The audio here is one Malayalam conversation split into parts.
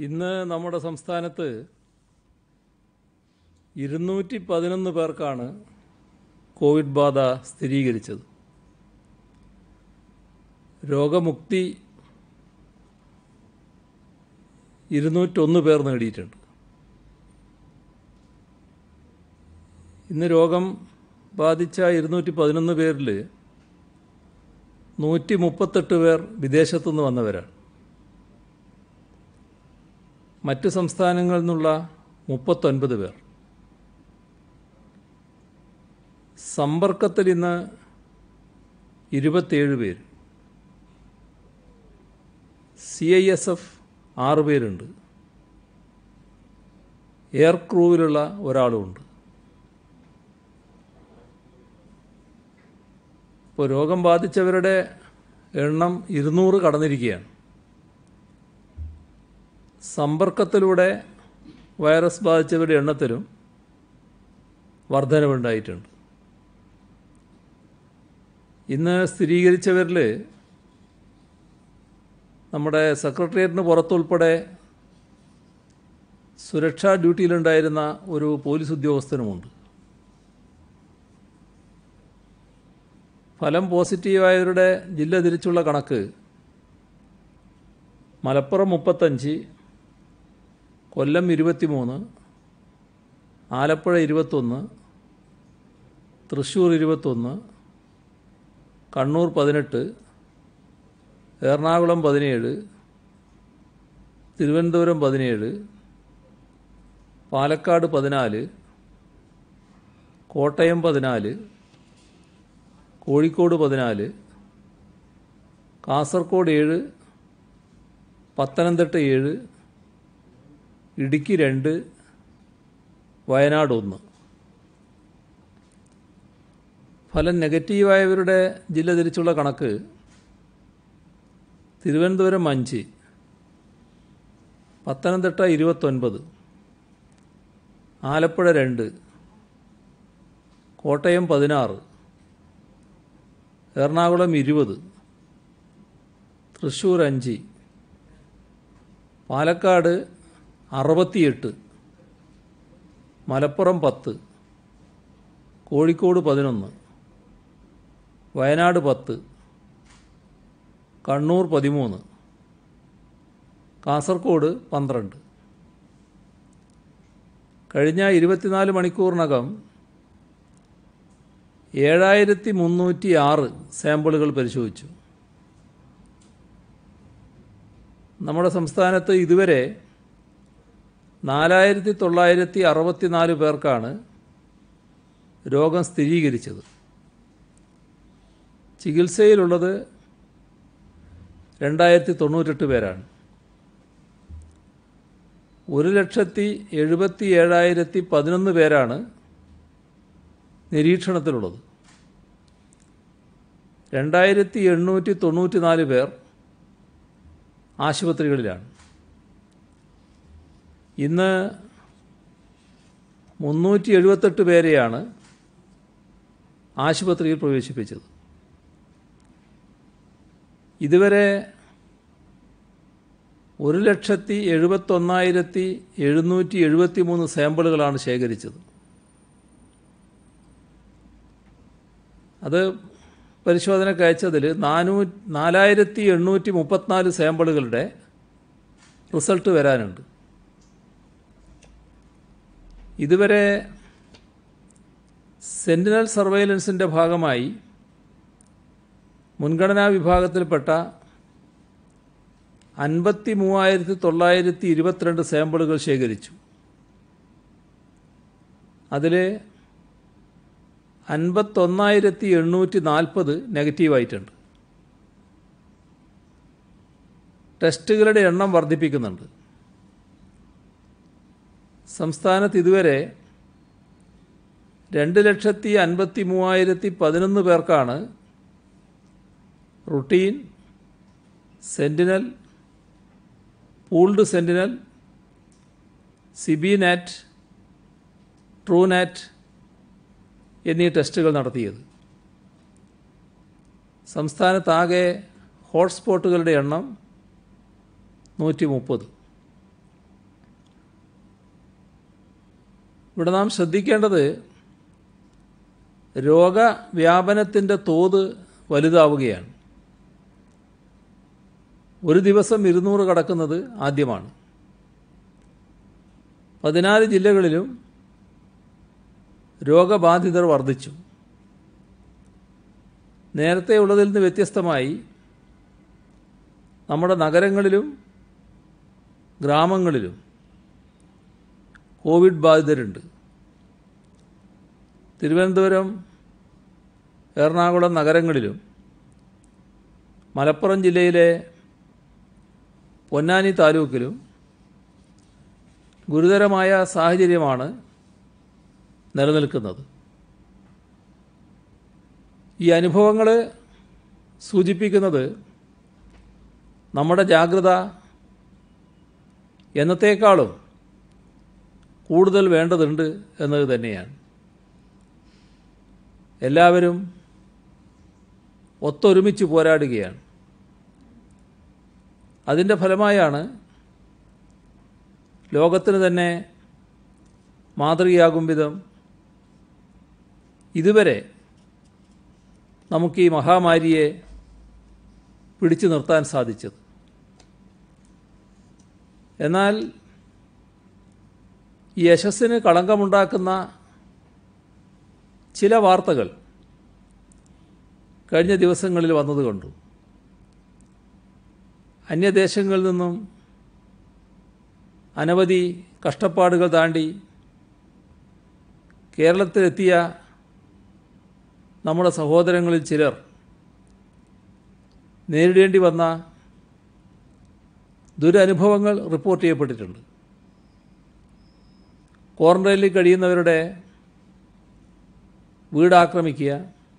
ഇന്ന് നമ്മുടെ സംസ്ഥാനത്ത് ഇരുന്നൂറ്റി പതിനൊന്ന് പേർക്കാണ് കോവിഡ് ബാധ സ്ഥിരീകരിച്ചത് രോഗമുക്തി ഇരുന്നൂറ്റൊന്ന് പേർ നേടിയിട്ടുണ്ട് ഇന്ന് രോഗം ബാധിച്ച ഇരുന്നൂറ്റി പതിനൊന്ന് പേരിൽ നൂറ്റി മുപ്പത്തെട്ട് പേർ വിദേശത്തുനിന്ന് വന്നവരാണ് മറ്റ് സംസ്ഥാനങ്ങളിൽ നിന്നുള്ള മുപ്പത്തൊൻപത് പേർ സമ്പർക്കത്തിൽ ഇന്ന് ഇരുപത്തേഴ് പേര് സി ഐ എസ് എഫ് ആറ് പേരുണ്ട് എയർ ക്രൂവിലുള്ള ഒരാളുമുണ്ട് ഇപ്പോൾ രോഗം ബാധിച്ചവരുടെ എണ്ണം ഇരുന്നൂറ് കടന്നിരിക്കുകയാണ് സമ്പർക്കത്തിലൂടെ വൈറസ് ബാധിച്ചവരുടെ എണ്ണത്തിലും വർധനവുണ്ടായിട്ടുണ്ട് ഇന്ന് സ്ഥിരീകരിച്ചവരിൽ നമ്മുടെ സെക്രട്ടേറിയറ്റിന് പുറത്തുൾപ്പെടെ സുരക്ഷാ ഡ്യൂട്ടിയിലുണ്ടായിരുന്ന ഒരു പോലീസ് ഉദ്യോഗസ്ഥനുമുണ്ട് ഫലം പോസിറ്റീവായവരുടെ ജില്ല തിരിച്ചുള്ള കണക്ക് മലപ്പുറം മുപ്പത്തഞ്ച് കൊല്ലം ഇരുപത്തിമൂന്ന് ആലപ്പുഴ ഇരുപത്തൊന്ന് തൃശ്ശൂർ ഇരുപത്തൊന്ന് കണ്ണൂർ പതിനെട്ട് എറണാകുളം പതിനേഴ് തിരുവനന്തപുരം പതിനേഴ് പാലക്കാട് പതിനാല് കോട്ടയം പതിനാല് കോഴിക്കോട് പതിനാല് കാസർഗോഡ് ഏഴ് പത്തനംതിട്ട ഏഴ് ഇടുക്കി രണ്ട് വയനാട് ഒന്ന് ഫലം നെഗറ്റീവായവരുടെ ജില്ല തിരിച്ചുള്ള കണക്ക് തിരുവനന്തപുരം അഞ്ച് പത്തനംതിട്ട ഇരുപത്തൊൻപത് ആലപ്പുഴ രണ്ട് കോട്ടയം പതിനാറ് എറണാകുളം ഇരുപത് തൃശ്ശൂർ അഞ്ച് പാലക്കാട് അറുപത്തിയെട്ട് മലപ്പുറം പത്ത് കോഴിക്കോട് പതിനൊന്ന് വയനാട് പത്ത് കണ്ണൂർ പതിമൂന്ന് കാസർഗോഡ് പന്ത്രണ്ട് കഴിഞ്ഞ ഇരുപത്തിനാല് മണിക്കൂറിനകം ഏഴായിരത്തി മുന്നൂറ്റി ആറ് സാമ്പിളുകൾ പരിശോധിച്ചു നമ്മുടെ സംസ്ഥാനത്ത് ഇതുവരെ നാലായിരത്തി തൊള്ളായിരത്തി അറുപത്തിനാല് പേർക്കാണ് രോഗം സ്ഥിരീകരിച്ചത് ചികിത്സയിലുള്ളത് രണ്ടായിരത്തി തൊണ്ണൂറ്റെട്ട് പേരാണ് ഒരു ലക്ഷത്തി എഴുപത്തി ഏഴായിരത്തി പതിനൊന്ന് പേരാണ് നിരീക്ഷണത്തിലുള്ളത് രണ്ടായിരത്തി എണ്ണൂറ്റി തൊണ്ണൂറ്റി നാല് പേർ ആശുപത്രികളിലാണ് ഇന്ന് മുന്നൂറ്റി എഴുപത്തെട്ട് പേരെയാണ് ആശുപത്രിയിൽ പ്രവേശിപ്പിച്ചത് ഇതുവരെ ഒരു ലക്ഷത്തി എഴുപത്തൊന്നായിരത്തി എഴുന്നൂറ്റി എഴുപത്തി മൂന്ന് സാമ്പിളുകളാണ് ശേഖരിച്ചത് അത് പരിശോധനയ്ക്ക് അയച്ചതിൽ നാനൂ നാലായിരത്തി എണ്ണൂറ്റി മുപ്പത്തിനാല് സാമ്പിളുകളുടെ റിസൾട്ട് വരാനുണ്ട് ഇതുവരെ സെൻറ്റിനൽ സർവൈലൻസിൻ്റെ ഭാഗമായി മുൻഗണനാ വിഭാഗത്തിൽപ്പെട്ട അൻപത്തി മൂവായിരത്തി തൊള്ളായിരത്തി ഇരുപത്തിരണ്ട് സാമ്പിളുകൾ ശേഖരിച്ചു അതിൽ അൻപത്തൊന്നായിരത്തി എണ്ണൂറ്റി നാൽപ്പത് നെഗറ്റീവായിട്ടുണ്ട് ടെസ്റ്റുകളുടെ എണ്ണം വർദ്ധിപ്പിക്കുന്നുണ്ട് സംസ്ഥാനത്ത് ഇതുവരെ രണ്ട് ലക്ഷത്തി അൻപത്തി മൂവായിരത്തി പതിനൊന്ന് പേർക്കാണ് routine sentinel pooled sentinel CBNAAT Truenat എന്നീ ടെസ്റ്റുകൾ നടത്തിയത് സംസ്ഥാനത്താകെ ഹോട്ട്സ്പോട്ടുകളുടെ എണ്ണം നൂറ്റി മുപ്പത് ഇവിടെ നാം ശ്രദ്ധിക്കേണ്ടത് രോഗവ്യാപനത്തിൻ്റെ തോത് വലുതാവുകയാണ് ഒരു ദിവസം ഇരുന്നൂറ് കടക്കുന്നത് ആദ്യമാണ് പതിനാല് ജില്ലകളിലും രോഗബാധിതർ വർദ്ധിച്ചു നേരത്തെ ഉള്ളതിൽ നിന്ന് വ്യത്യസ്തമായി നമ്മുടെ നഗരങ്ങളിലും ഗ്രാമങ്ങളിലും കോവിഡ് ബാധിതരുണ്ട് തിരുവനന്തപുരം എറണാകുളം നഗരങ്ങളിലും മലപ്പുറം ജില്ലയിലെ പൊന്നാനി താലൂക്കിലും ഗുരുതരമായ സാഹചര്യമാണ് നിലനിൽക്കുന്നത് ഈ അനുഭവങ്ങൾ സൂചിപ്പിക്കുന്നത് നമ്മുടെ ജാഗ്രത എന്നത്തേക്കാളും കൂടുതൽ വേണ്ടതുണ്ട് എന്നത് തന്നെയാണ് എല്ലാവരും ഒത്തൊരുമിച്ച് പോരാടുകയാണ് അതിൻ്റെ ഫലമായാണ് ലോകത്തിന് തന്നെ മാതൃകയാകും വിധം ഇതുവരെ നമുക്ക് ഈ മഹാമാരിയെ പിടിച്ചു നിർത്താൻ സാധിച്ചത് എന്നാൽ ഈ യശസ്സിന് കളങ്കമുണ്ടാക്കുന്ന ചില വാർത്തകൾ കഴിഞ്ഞ ദിവസങ്ങളിൽ വന്നത് കണ്ടു അന്യദേശങ്ങളിൽ നിന്നും അനവധി കഷ്ടപ്പാടുകൾ താണ്ടി കേരളത്തിലെത്തിയ നമ്മുടെ സഹോദരങ്ങളിൽ ചിലർ നേരിടേണ്ടി വന്ന ദുരനുഭവങ്ങൾ റിപ്പോർട്ട് ചെയ്യപ്പെട്ടിട്ടുണ്ട് ക്വാറന്റൈനിൽ കഴിയുന്നവരുടെ വീട് ആക്രമിക്കുക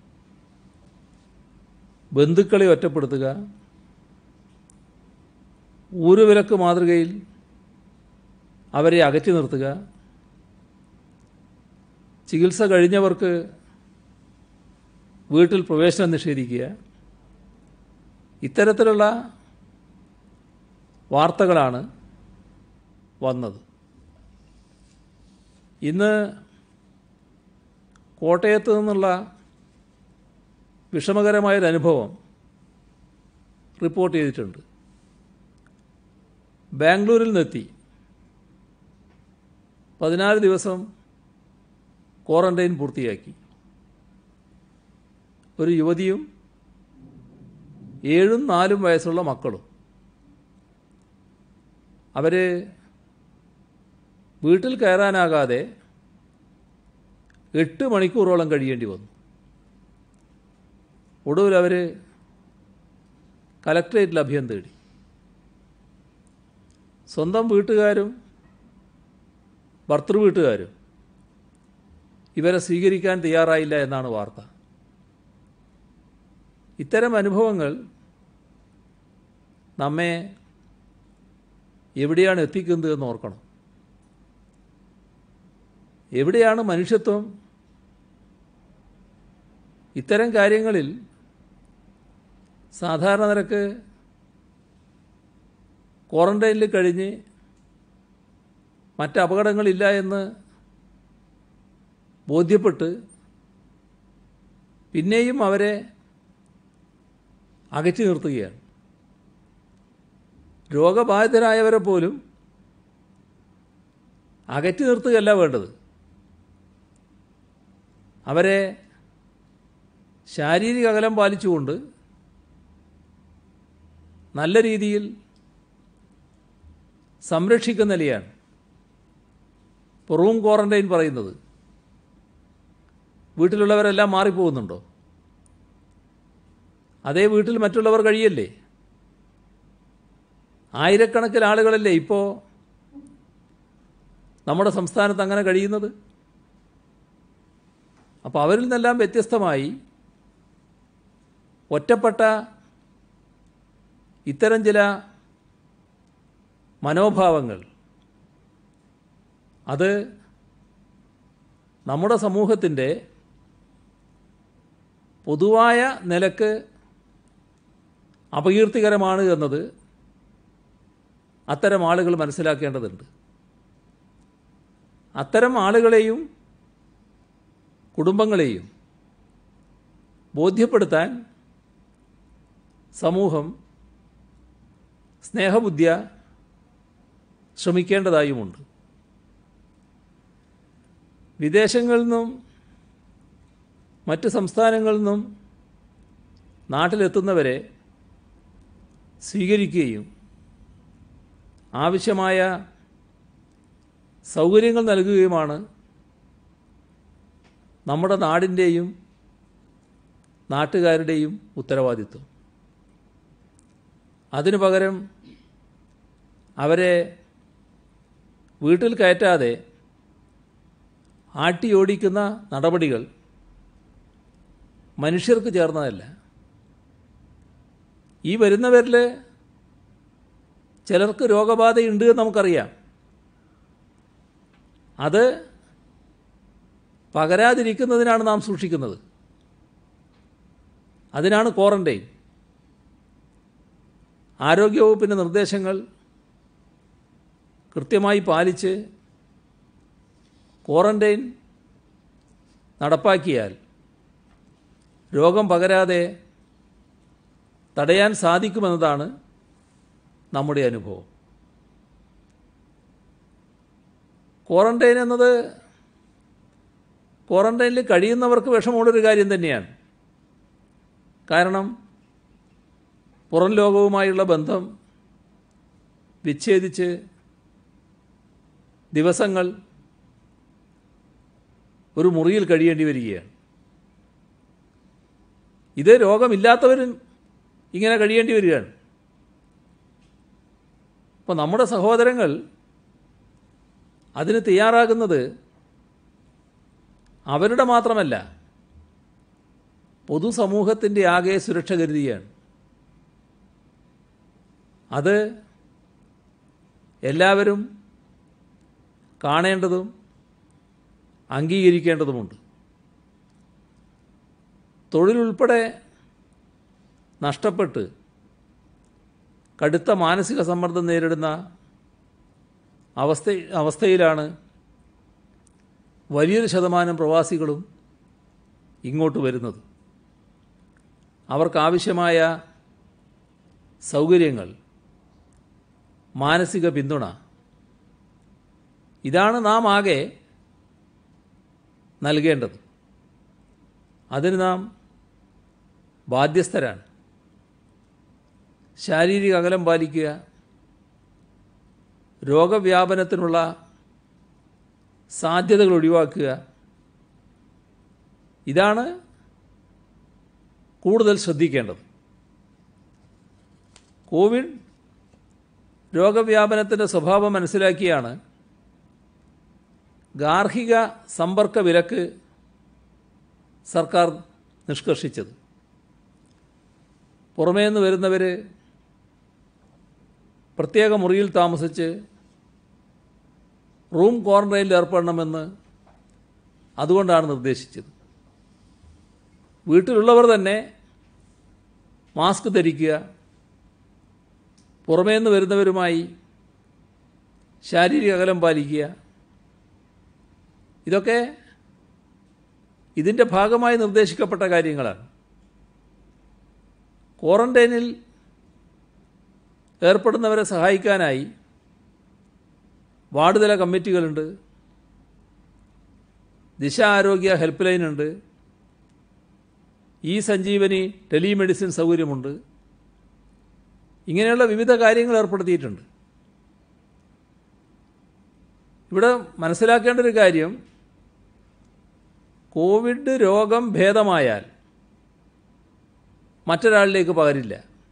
ബന്ധുക്കളെ ഒറ്റപ്പെടുത്തുക ഊരുവിലക്ക് മാതൃകയിൽ അവരെ അകറ്റി നിർത്തുക ചികിത്സ കഴിഞ്ഞവർക്ക് വീട്ടിൽ പ്രവേശനം നിഷേധിക്കുക ഇത്തരത്തിലുള്ള വാർത്തകളാണ് വന്നത് ഇന്ന് കോട്ടയത്ത് നിന്നുള്ള വിഷമകരമായൊരനുഭവം റിപ്പോർട്ട് ചെയ്തിട്ടുണ്ട് ബാംഗ്ലൂരിൽ നിന്നെത്തി പതിനാല് ദിവസം ക്വാറന്റൈൻ പൂർത്തിയാക്കി ഒരു യുവതിയും ഏഴും നാലും വയസ്സുള്ള മക്കളും അവർ വീട്ടിൽ കയറാനാകാതെ എട്ട് മണിക്കൂറോളം കഴിയേണ്ടി വന്നു ഒടുവിൽ അവർ കലക്ട്രേറ്റിൽ അഭയം തേടി സ്വന്തം വീട്ടുകാരും ഭർത്തൃ വീട്ടുകാരും ഇവരെ സ്വീകരിക്കാൻ തയ്യാറായില്ല എന്നാണ് വാർത്ത ഇത്തരം അനുഭവങ്ങൾ നമ്മെ എവിടെയാണ് എത്തിക്കുന്നത് എന്ന് ഓർക്കണം എവിടെയാണ് മനുഷ്യത്വം ഇത്തരം കാര്യങ്ങളിൽ സാധാരണ നിരക്ക് ക്വാറന്റൈനിൽ കഴിഞ്ഞ് മറ്റ് അപകടങ്ങളില്ല എന്ന് ബോധ്യപ്പെട്ട് പിന്നെയും അവരെ അകറ്റി നിർത്തുകയാണ് രോഗബാധിതരായവരെ പോലും അകറ്റി നിർത്തുകയല്ല വേണ്ടത് അവരെ ശാരീരിക അകലം പാലിച്ചുകൊണ്ട് നല്ല രീതിയിൽ സംരക്ഷിക്കുന്ന നിലയാണ് ഇപ്പോൾ റൂം ക്വാറന്റൈൻ പറയുന്നത് വീട്ടിലുള്ളവരെല്ലാം മാറിപ്പോകുന്നുണ്ടോ അതേ വീട്ടിൽ മറ്റുള്ളവർ കഴിയല്ലേ ആയിരക്കണക്കിന് ആളുകളല്ലേ ഇപ്പോൾ നമ്മുടെ സംസ്ഥാനത്ത് അങ്ങനെ കഴിയുന്നത് അപ്പോൾ അവരിൽ നിന്നെല്ലാം വ്യത്യസ്തമായി ഒറ്റപ്പെട്ട ഇത്തരം ചില മനോഭാവങ്ങൾ അത് നമ്മുടെ സമൂഹത്തിൻ്റെ പൊതുവായ നിലക്ക് അപകീർത്തികരമാണ് എന്നത് അത്തരം ആളുകൾ മനസ്സിലാക്കേണ്ടതുണ്ട് അത്തരം ആളുകളെയും കുടുംബങ്ങളെയും ബോധ്യപ്പെടുത്താൻ സമൂഹം സ്നേഹബുദ്ധിയ ശ്രമിക്കേണ്ടതായുമുണ്ട് വിദേശങ്ങളിൽ നിന്നും മറ്റ് സംസ്ഥാനങ്ങളിൽ നിന്നും നാട്ടിലെത്തുന്നവരെ സ്വീകരിക്കുകയും ആവശ്യമായ സൗകര്യങ്ങൾ നൽകുകയുമാണ് നമ്മുടെ നാടിൻ്റെയും നാട്ടുകാരുടെയും ഉത്തരവാദിത്വം അതിനു പകരം അവരെ വീട്ടിൽ കയറ്റാതെ ആട്ടിയോടിക്കുന്ന നടപടികൾ മനുഷ്യർക്ക് ചേർന്നതല്ല ഈ വരുന്നവരിൽ ചിലർക്ക് രോഗബാധയുണ്ട് എന്ന് നമുക്കറിയാം അത് പകരാതിരിക്കുന്നതിനാണ് നാം സൂക്ഷിക്കുന്നത് അതിനാണ് ക്വാറൻറ്റൈൻ ആരോഗ്യവകുപ്പിൻ്റെ നിർദ്ദേശങ്ങൾ കൃത്യമായി പാലിച്ച് ക്വാറൻറ്റൈൻ നടപ്പാക്കിയാൽ രോഗം പകരാതെ തടയാൻ സാധിക്കുമെന്നതാണ് നമ്മുടെ അനുഭവം ക്വാറൻറ്റൈൻ എന്നത് ക്വാറൻറ്റൈനിൽ കഴിയുന്നവർക്ക് വിഷമമുള്ളൊരു കാര്യം തന്നെയാണ് കാരണം പുറം ലോകവുമായുള്ള ബന്ധം വിച്ഛേദിച്ച് ദിവസങ്ങൾ ഒരു മുറിയിൽ കഴിയേണ്ടി വരികയാണ് ഇത് രോഗമില്ലാത്തവരും ഇങ്ങനെ കഴിയേണ്ടി വരികയാണ് അപ്പോൾ നമ്മുടെ സഹോദരങ്ങൾ അതിന് തയ്യാറാകുന്നത് അവരുടെ മാത്രമല്ല പൊതുസമൂഹത്തിൻ്റെ ആകെ സുരക്ഷ കരുതിയാണ് അത് എല്ലാവരും കാണേണ്ടതും അംഗീകരിക്കേണ്ടതുമുണ്ട് തൊഴിലുൾപ്പെടെ നഷ്ടപ്പെട്ട് കടുത്ത മാനസിക സമ്മർദ്ദം നേരിടുന്ന അവസ്ഥ അവസ്ഥയിലാണ് വലിയൊരു ശതമാനം പ്രവാസികളും ഇങ്ങോട്ട് വരുന്നത് അവർക്കാവശ്യമായ സൗകര്യങ്ങൾ മാനസിക പിന്തുണ ഇതാണ് നാം ആകെ നൽകേണ്ടത് അതിന് നാം ബാധ്യസ്ഥരാണ് ശാരീരിക അകലം പാലിക്കുക രോഗവ്യാപനത്തിനുള്ള സാധ്യതകൾ ഒഴിവാക്കുക ഇതാണ് കൂടുതൽ ശ്രദ്ധിക്കേണ്ടത് കോവിഡ് രോഗവ്യാപനത്തിൻ്റെ സ്വഭാവം മനസ്സിലാക്കിയാണ് ഗാർഹിക സമ്പർക്ക വിലക്ക് സർക്കാർ നിഷ്കർഷിച്ചത് പുറമേ നിന്ന് വരുന്നവർ പ്രത്യേക മുറിയിൽ താമസിച്ച് റൂം ക്വാറന്റൈനിൽ ഏർപ്പെടണമെന്ന് അതുകൊണ്ടാണ് നിർദ്ദേശിച്ചത് വീട്ടിലുള്ളവർ തന്നെ മാസ്ക് ധരിക്കുക പുറമേ നിന്ന് വരുന്നവരുമായി ശാരീരിക അകലം പാലിക്കുക ഇതൊക്കെ ഇതിൻ്റെ ഭാഗമായി നിർദ്ദേശിക്കപ്പെട്ട കാര്യങ്ങളാണ് ക്വാറന്റൈനിൽ ഏർപ്പെടുന്നവരെ സഹായിക്കാനായി വാർഡ് തല കമ്മിറ്റികളുണ്ട് ദിശ ആരോഗ്യ ഹെൽപ്പ് ലൈൻ ഉണ്ട് ഇ സഞ്ജീവനി ടെലിമെഡിസിൻ സൗകര്യമുണ്ട് ഇങ്ങനെയുള്ള വിവിധ കാര്യങ്ങൾ ഏർപ്പെടുത്തിയിട്ടുണ്ട് ഇവിടെ മനസ്സിലാക്കേണ്ട ഒരു കാര്യം കോവിഡ് രോഗം ഭേദമായാൽ മറ്റൊരാളിലേക്ക് പകരില്ല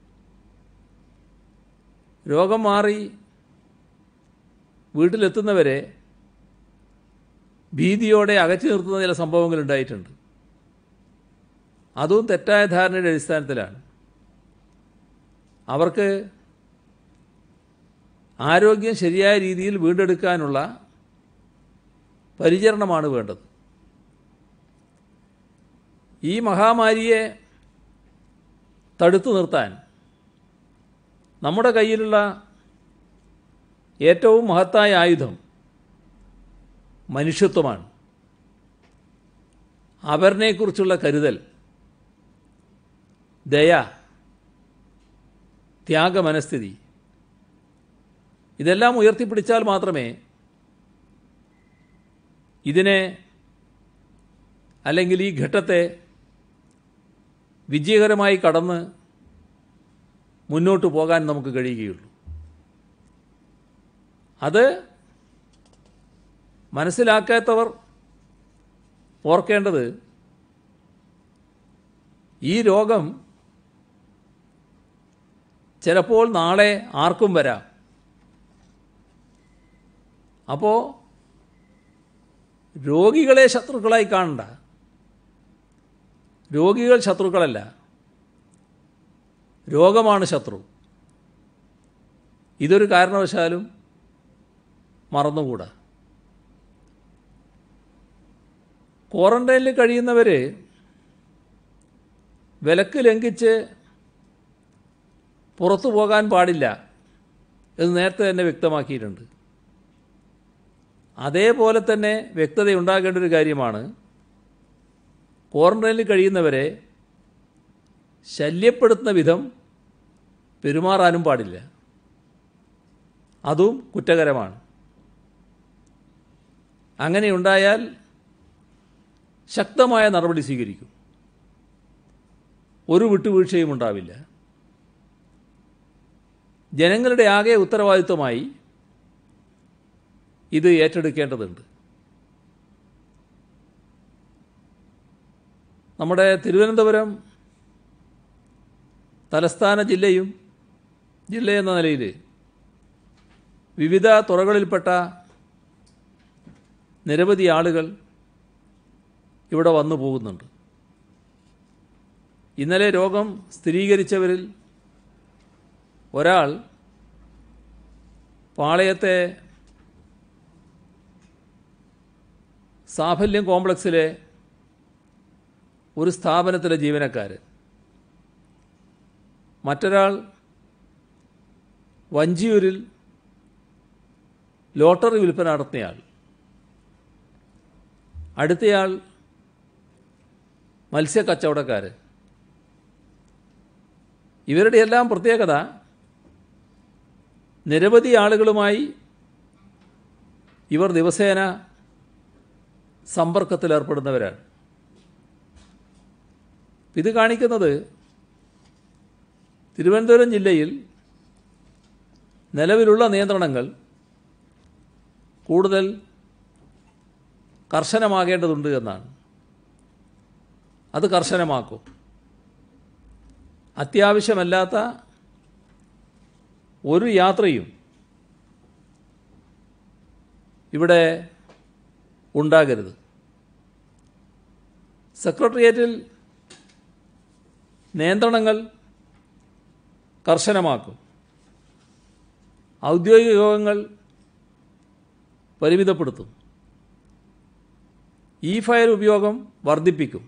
രോഗം മാറി വീട്ടിലെത്തുന്നവരെ ഭീതിയോടെ അകറ്റി നിർത്തുന്ന ചില സംഭവങ്ങൾ ഉണ്ടായിട്ടുണ്ട് അതും തെറ്റായ ധാരണയുടെ അടിസ്ഥാനത്തിലാണ് അവർക്ക് ആരോഗ്യം ശരിയായ രീതിയിൽ വീണ്ടെടുക്കാനുള്ള പരിചരണമാണ് വേണ്ടത് ഈ മഹാമാരിയെ തടുത്തു നിർത്താൻ നമ്മുടെ കയ്യിലുള്ള ഏറ്റവും മഹത്തായ ആയുധം മനുഷ്യത്വമാണ് അവരിനെക്കുറിച്ചുള്ള കരുതൽ ദയ ത്യാഗമനസ്ഥിതി ഇതെല്ലാം ഉയർത്തിപ്പിടിച്ചാൽ മാത്രമേ ഇതിനെ അല്ലെങ്കിൽ ഈ ഘട്ടത്തെ വിജയകരമായി കടന്ന് മുന്നോട്ട് പോകാൻ നമുക്ക് കഴിയുകയുള്ളൂ അത് മനസ്സിലാക്കാത്തവർ ഓർക്കേണ്ടത് ഈ രോഗം ചിലപ്പോൾ നാളെ ആർക്കും വരാം അപ്പോൾ രോഗികളെ ശത്രുക്കളായി കാണണ്ട രോഗികൾ ശത്രുക്കളല്ല രോഗമാണ് ശത്രു ഇതൊരു കാരണവശാലും മറന്നുകൂടാ ക്വാറന്റൈനിൽ കഴിയുന്നവർ വിലക്ക് ലംഘിച്ച് പുറത്തു പോകാൻ പാടില്ല എന്ന് നേരത്തെ തന്നെ വ്യക്തമാക്കിയിട്ടുണ്ട് അതേപോലെ തന്നെ വ്യക്തതയുണ്ടാകേണ്ട ഒരു കാര്യമാണ് ക്വാറന്റൈനിൽ കഴിയുന്നവരെ ശല്യപ്പെടുത്തുന്ന വിധം പെരുമാറാനും പാടില്ല അതും കുറ്റകരമാണ് അങ്ങനെയുണ്ടായാൽ ശക്തമായ നടപടി സ്വീകരിക്കും ഒരു വിട്ടുവീഴ്ചയും ഉണ്ടാവില്ല ജനങ്ങളുടെ ആകെ ഉത്തരവാദിത്വമായി ഇത് ഏറ്റെടുക്കേണ്ടതുണ്ട് നമ്മുടെ തിരുവനന്തപുരം തലസ്ഥാന ജില്ലയും ജില്ല എന്ന നിലയിൽ വിവിധ തുറകളിൽപ്പെട്ട നിരവധി ആളുകൾ ഇവിടെ വന്നു പോകുന്നുണ്ട് ഇന്നലെ രോഗം സ്ഥിരീകരിച്ചവരിൽ ഒരാൾ പാളയത്തെ സാഫല്യം കോംപ്ലക്സിലെ ഒരു സ്ഥാപനത്തിലെ ജീവനക്കാരൻ മറ്റൊരാൾ വഞ്ചിയൂരിൽ ലോട്ടറി വിൽപ്പന നടത്തിയയാൾ അടുത്തയാൾ മത്സ്യക്കച്ചവടക്കാരൻ ഇവരുടെ എല്ലാം പ്രത്യേകത നിരവധി ആളുകളുമായി ഇവർ ദിവസേന സമ്പർക്കത്തിലേർപ്പെടുന്നവരാണ് ഇത് കാണിക്കുന്നത് തിരുവനന്തപുരം ജില്ലയിൽ നിലവിലുള്ള നിയന്ത്രണങ്ങൾ കൂടുതൽ കർശനമാകേണ്ടതുണ്ട് എന്നാണ് അത് കർശനമാക്കും അത്യാവശ്യമല്ലാത്ത ഒരു യാത്രയും ഇവിടെ ഉണ്ടാകരുത് സെക്രട്ടേറിയറ്റിൽ നിയന്ത്രണങ്ങൾ കർശനമാക്കും ഔദ്യോഗിക യോഗങ്ങൾ പരിമിതപ്പെടുത്തും ഇ ഫയൽ ഉപയോഗം വർദ്ധിപ്പിക്കും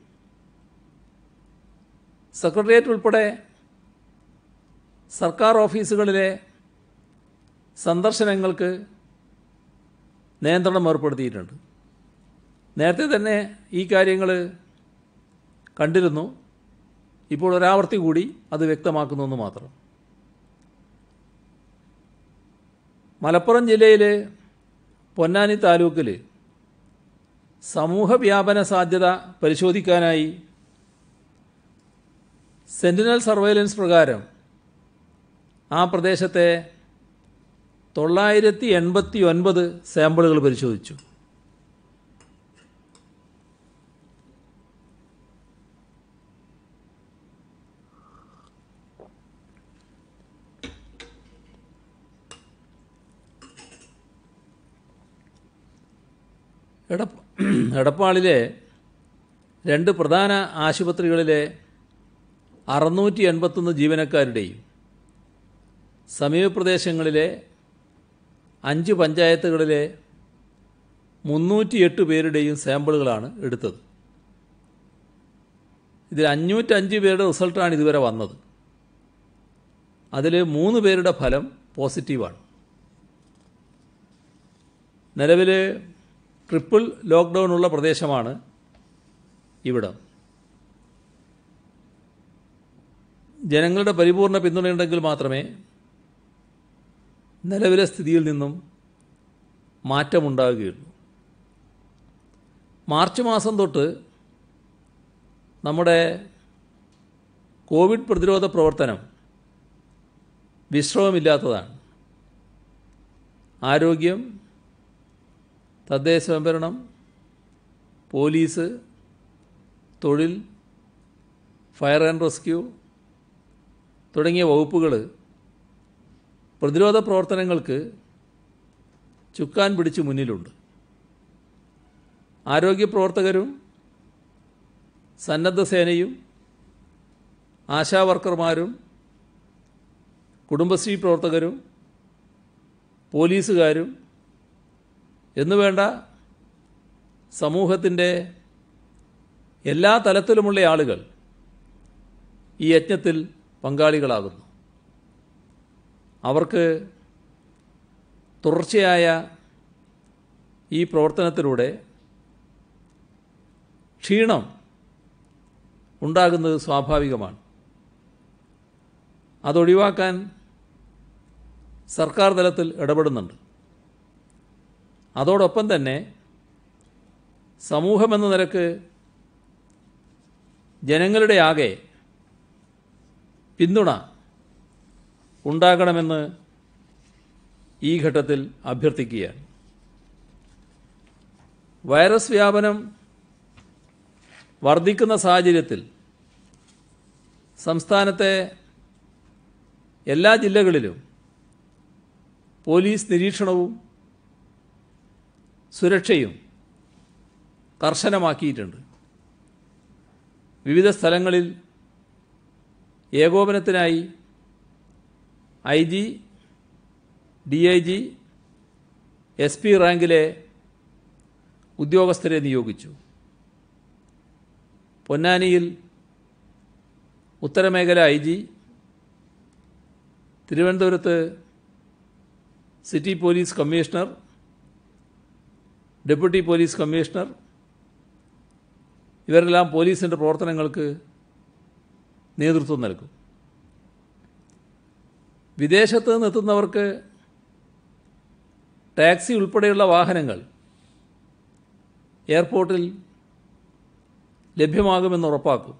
സെക്രട്ടേറിയറ്റ് ഉൾപ്പെടെ സർക്കാർ ഓഫീസുകളിലെ സന്ദർശനങ്ങൾക്ക് നിയന്ത്രണം ഏർപ്പെടുത്തിയിട്ടുണ്ട് നേരത്തെ തന്നെ ഈ കാര്യങ്ങൾ കണ്ടിരുന്നു ഇപ്പോൾ ഒരാവർത്തി കൂടി അത് വ്യക്തമാക്കുന്നു എന്ന് മാത്രം മലപ്പുറം ജില്ലയിലെ പൊന്നാനി താലൂക്കിൽ സമൂഹ വ്യാപന സാധ്യത പരിശോധിക്കാനായി സെന്റിനൽ സർവൈലൻസ് പ്രകാരം ആ പ്രദേശത്തെ തൊള്ളായിരത്തി എൺപത്തി ഒൻപത് സാമ്പിളുകൾ പരിശോധിച്ചു എടപ്പ എടപ്പാളിലെ രണ്ട് പ്രധാന ആശുപത്രികളിലെ അറുന്നൂറ്റി എൺപത്തൊന്ന് ജീവനക്കാരുടെയും സമീപപ്രദേശങ്ങളിലെ അഞ്ച് പഞ്ചായത്തുകളിലെ മുന്നൂറ്റിയെട്ട് പേരുടെയും സാമ്പിളുകളാണ് എടുത്തത് ഇതിൽ അഞ്ഞൂറ്റഞ്ച് പേരുടെ റിസൾട്ടാണ് ഇതുവരെ വന്നത് അതിൽ മൂന്ന് പേരുടെ ഫലം പോസിറ്റീവാണ് നിലവിൽ ട്രിപ്പിൾ ലോക്ക്ഡൗൺ ഉള്ള പ്രദേശമാണ് ഇവിടം ജനങ്ങളുടെ പരിപൂർണ പിന്തുണയുണ്ടെങ്കിൽ മാത്രമേ നിലവിലെ സ്ഥിതിയിൽ നിന്നും മാറ്റമുണ്ടാകുകയുള്ളൂ മാർച്ച് മാസം തൊട്ട് നമ്മുടെ കോവിഡ് പ്രതിരോധ പ്രവർത്തനം വിശ്രമമില്ലാത്തതാണ് ആരോഗ്യം തദ്ദേശ സ്വയംഭരണം പോലീസ് തൊഴിൽ ഫയർ ആൻഡ് റെസ്ക്യൂ തുടങ്ങിയ വകുപ്പുകൾ പ്രതിരോധ പ്രവർത്തനങ്ങൾക്ക് ചുക്കാൻ പിടിച്ച് മുന്നിലുണ്ട് ആരോഗ്യ പ്രവർത്തകരും സന്നദ്ധ സേനയും ആശാ വർക്കർമാരും കുടുംബശ്രീ പ്രവർത്തകരും പോലീസുകാരും എന്നുവേണ്ട സമൂഹത്തിൻ്റെ എല്ലാ തലത്തിലുമുള്ള ആളുകൾ ഈ യജ്ഞത്തിൽ പങ്കാളികളാകുന്നു അവർക്ക് തുടർച്ചയായ ഈ പ്രവർത്തനത്തിലൂടെ ക്ഷീണം ഉണ്ടാകുന്നത് സ്വാഭാവികമാണ് അതൊഴിവാക്കാൻ സർക്കാർ തലത്തിൽ ഇടപെടുന്നുണ്ട് അതോടൊപ്പം തന്നെ സമൂഹമെന്ന നിലക്ക് ജനങ്ങളുടെ ആകെ പിന്തുണ ഉണ്ടാകണമെന്ന് ഈ ഘട്ടത്തിൽ അഭ്യർത്ഥിക്കുകയാണ് വൈറസ് വ്യാപനം വർദ്ധിക്കുന്ന സാഹചര്യത്തിൽ സംസ്ഥാനത്തെ എല്ലാ ജില്ലകളിലും പോലീസ് നിരീക്ഷണവും സുരക്ഷയും കർശനമാക്കിയിട്ടുണ്ട് വിവിധ സ്ഥലങ്ങളിൽ ഏകോപനത്തിനായി I G D I G S P റാങ്കിലെ ഉദ്യോഗസ്ഥരെ നിയോഗിച്ചു പൊന്നാനിയിൽ ഉത്തരമേഖല ഐ ജി തിരുവനന്തപുരത്ത് city police commissioner deputy police commissioner ഇവരെല്ലാം പോലീസിൻ്റെ പ്രവർത്തനങ്ങൾക്ക് നേതൃത്വം നൽകും വിദേശത്ത് നിന്നെത്തുന്നവർക്ക് ടാക്സി ഉൾപ്പെടെയുള്ള വാഹനങ്ങൾ എയർപോർട്ടിൽ ലഭ്യമാകുമെന്ന് ഉറപ്പാക്കും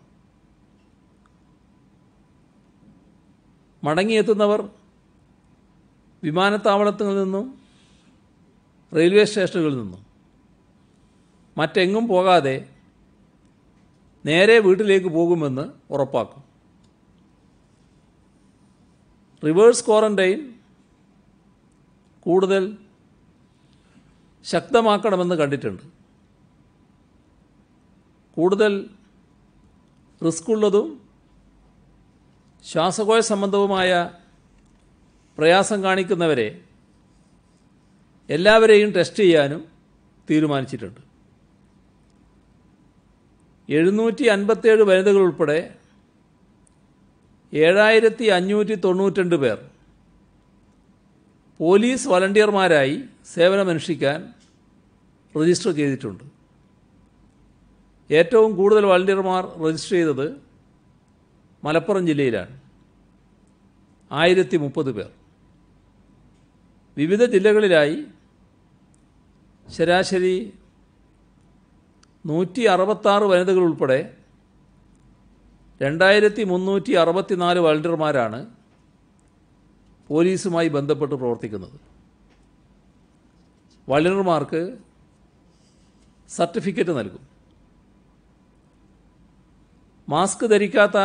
മടങ്ങിയെത്തുന്നവർ വിമാനത്താവളത്തിൽ നിന്നും റെയിൽവേ സ്റ്റേഷനുകളിൽ നിന്നും മറ്റെങ്ങും പോകാതെ നേരെ വീട്ടിലേക്ക് പോകുമെന്ന് ഉറപ്പാക്കും റിവേഴ്സ് ക്വാറന്റൈൻ കൂടുതൽ ശക്തമാക്കണമെന്ന് കണ്ടിട്ടുണ്ട് കൂടുതൽ റിസ്ക്കുള്ളതും ശ്വാസകോശ സംബന്ധവുമായ പ്രയാസം കാണിക്കുന്നവരെ എല്ലാവരെയും ടെസ്റ്റ് ചെയ്യാനും തീരുമാനിച്ചിട്ടുണ്ട് എഴുന്നൂറ്റി അൻപത്തേഴ് വനിതകൾ ഉൾപ്പെടെ ഏഴായിരത്തി അഞ്ഞൂറ്റി തൊണ്ണൂറ്റിരണ്ട് പേർ പോലീസ് വളണ്ടിയർമാരായി സേവനമനുഷ്ഠിക്കാൻ രജിസ്റ്റർ ചെയ്തിട്ടുണ്ട് ഏറ്റവും കൂടുതൽ വളണ്ടിയർമാർ രജിസ്റ്റർ ചെയ്തത് മലപ്പുറം ജില്ലയിലാണ് ആയിരത്തി മുപ്പത് പേർ വിവിധ ജില്ലകളിലായി ശരാശരി നൂറ്റി അറുപത്താറ് വനിതകൾ ഉൾപ്പെടെ രണ്ടായിരത്തി മുന്നൂറ്റി അറുപത്തിനാല് വളണ്ടിയർമാരാണ് പോലീസുമായി ബന്ധപ്പെട്ട് പ്രവർത്തിക്കുന്നത് വളണ്ടിയർമാർക്ക് സർട്ടിഫിക്കറ്റ് നൽകും മാസ്ക് ധരിക്കാത്ത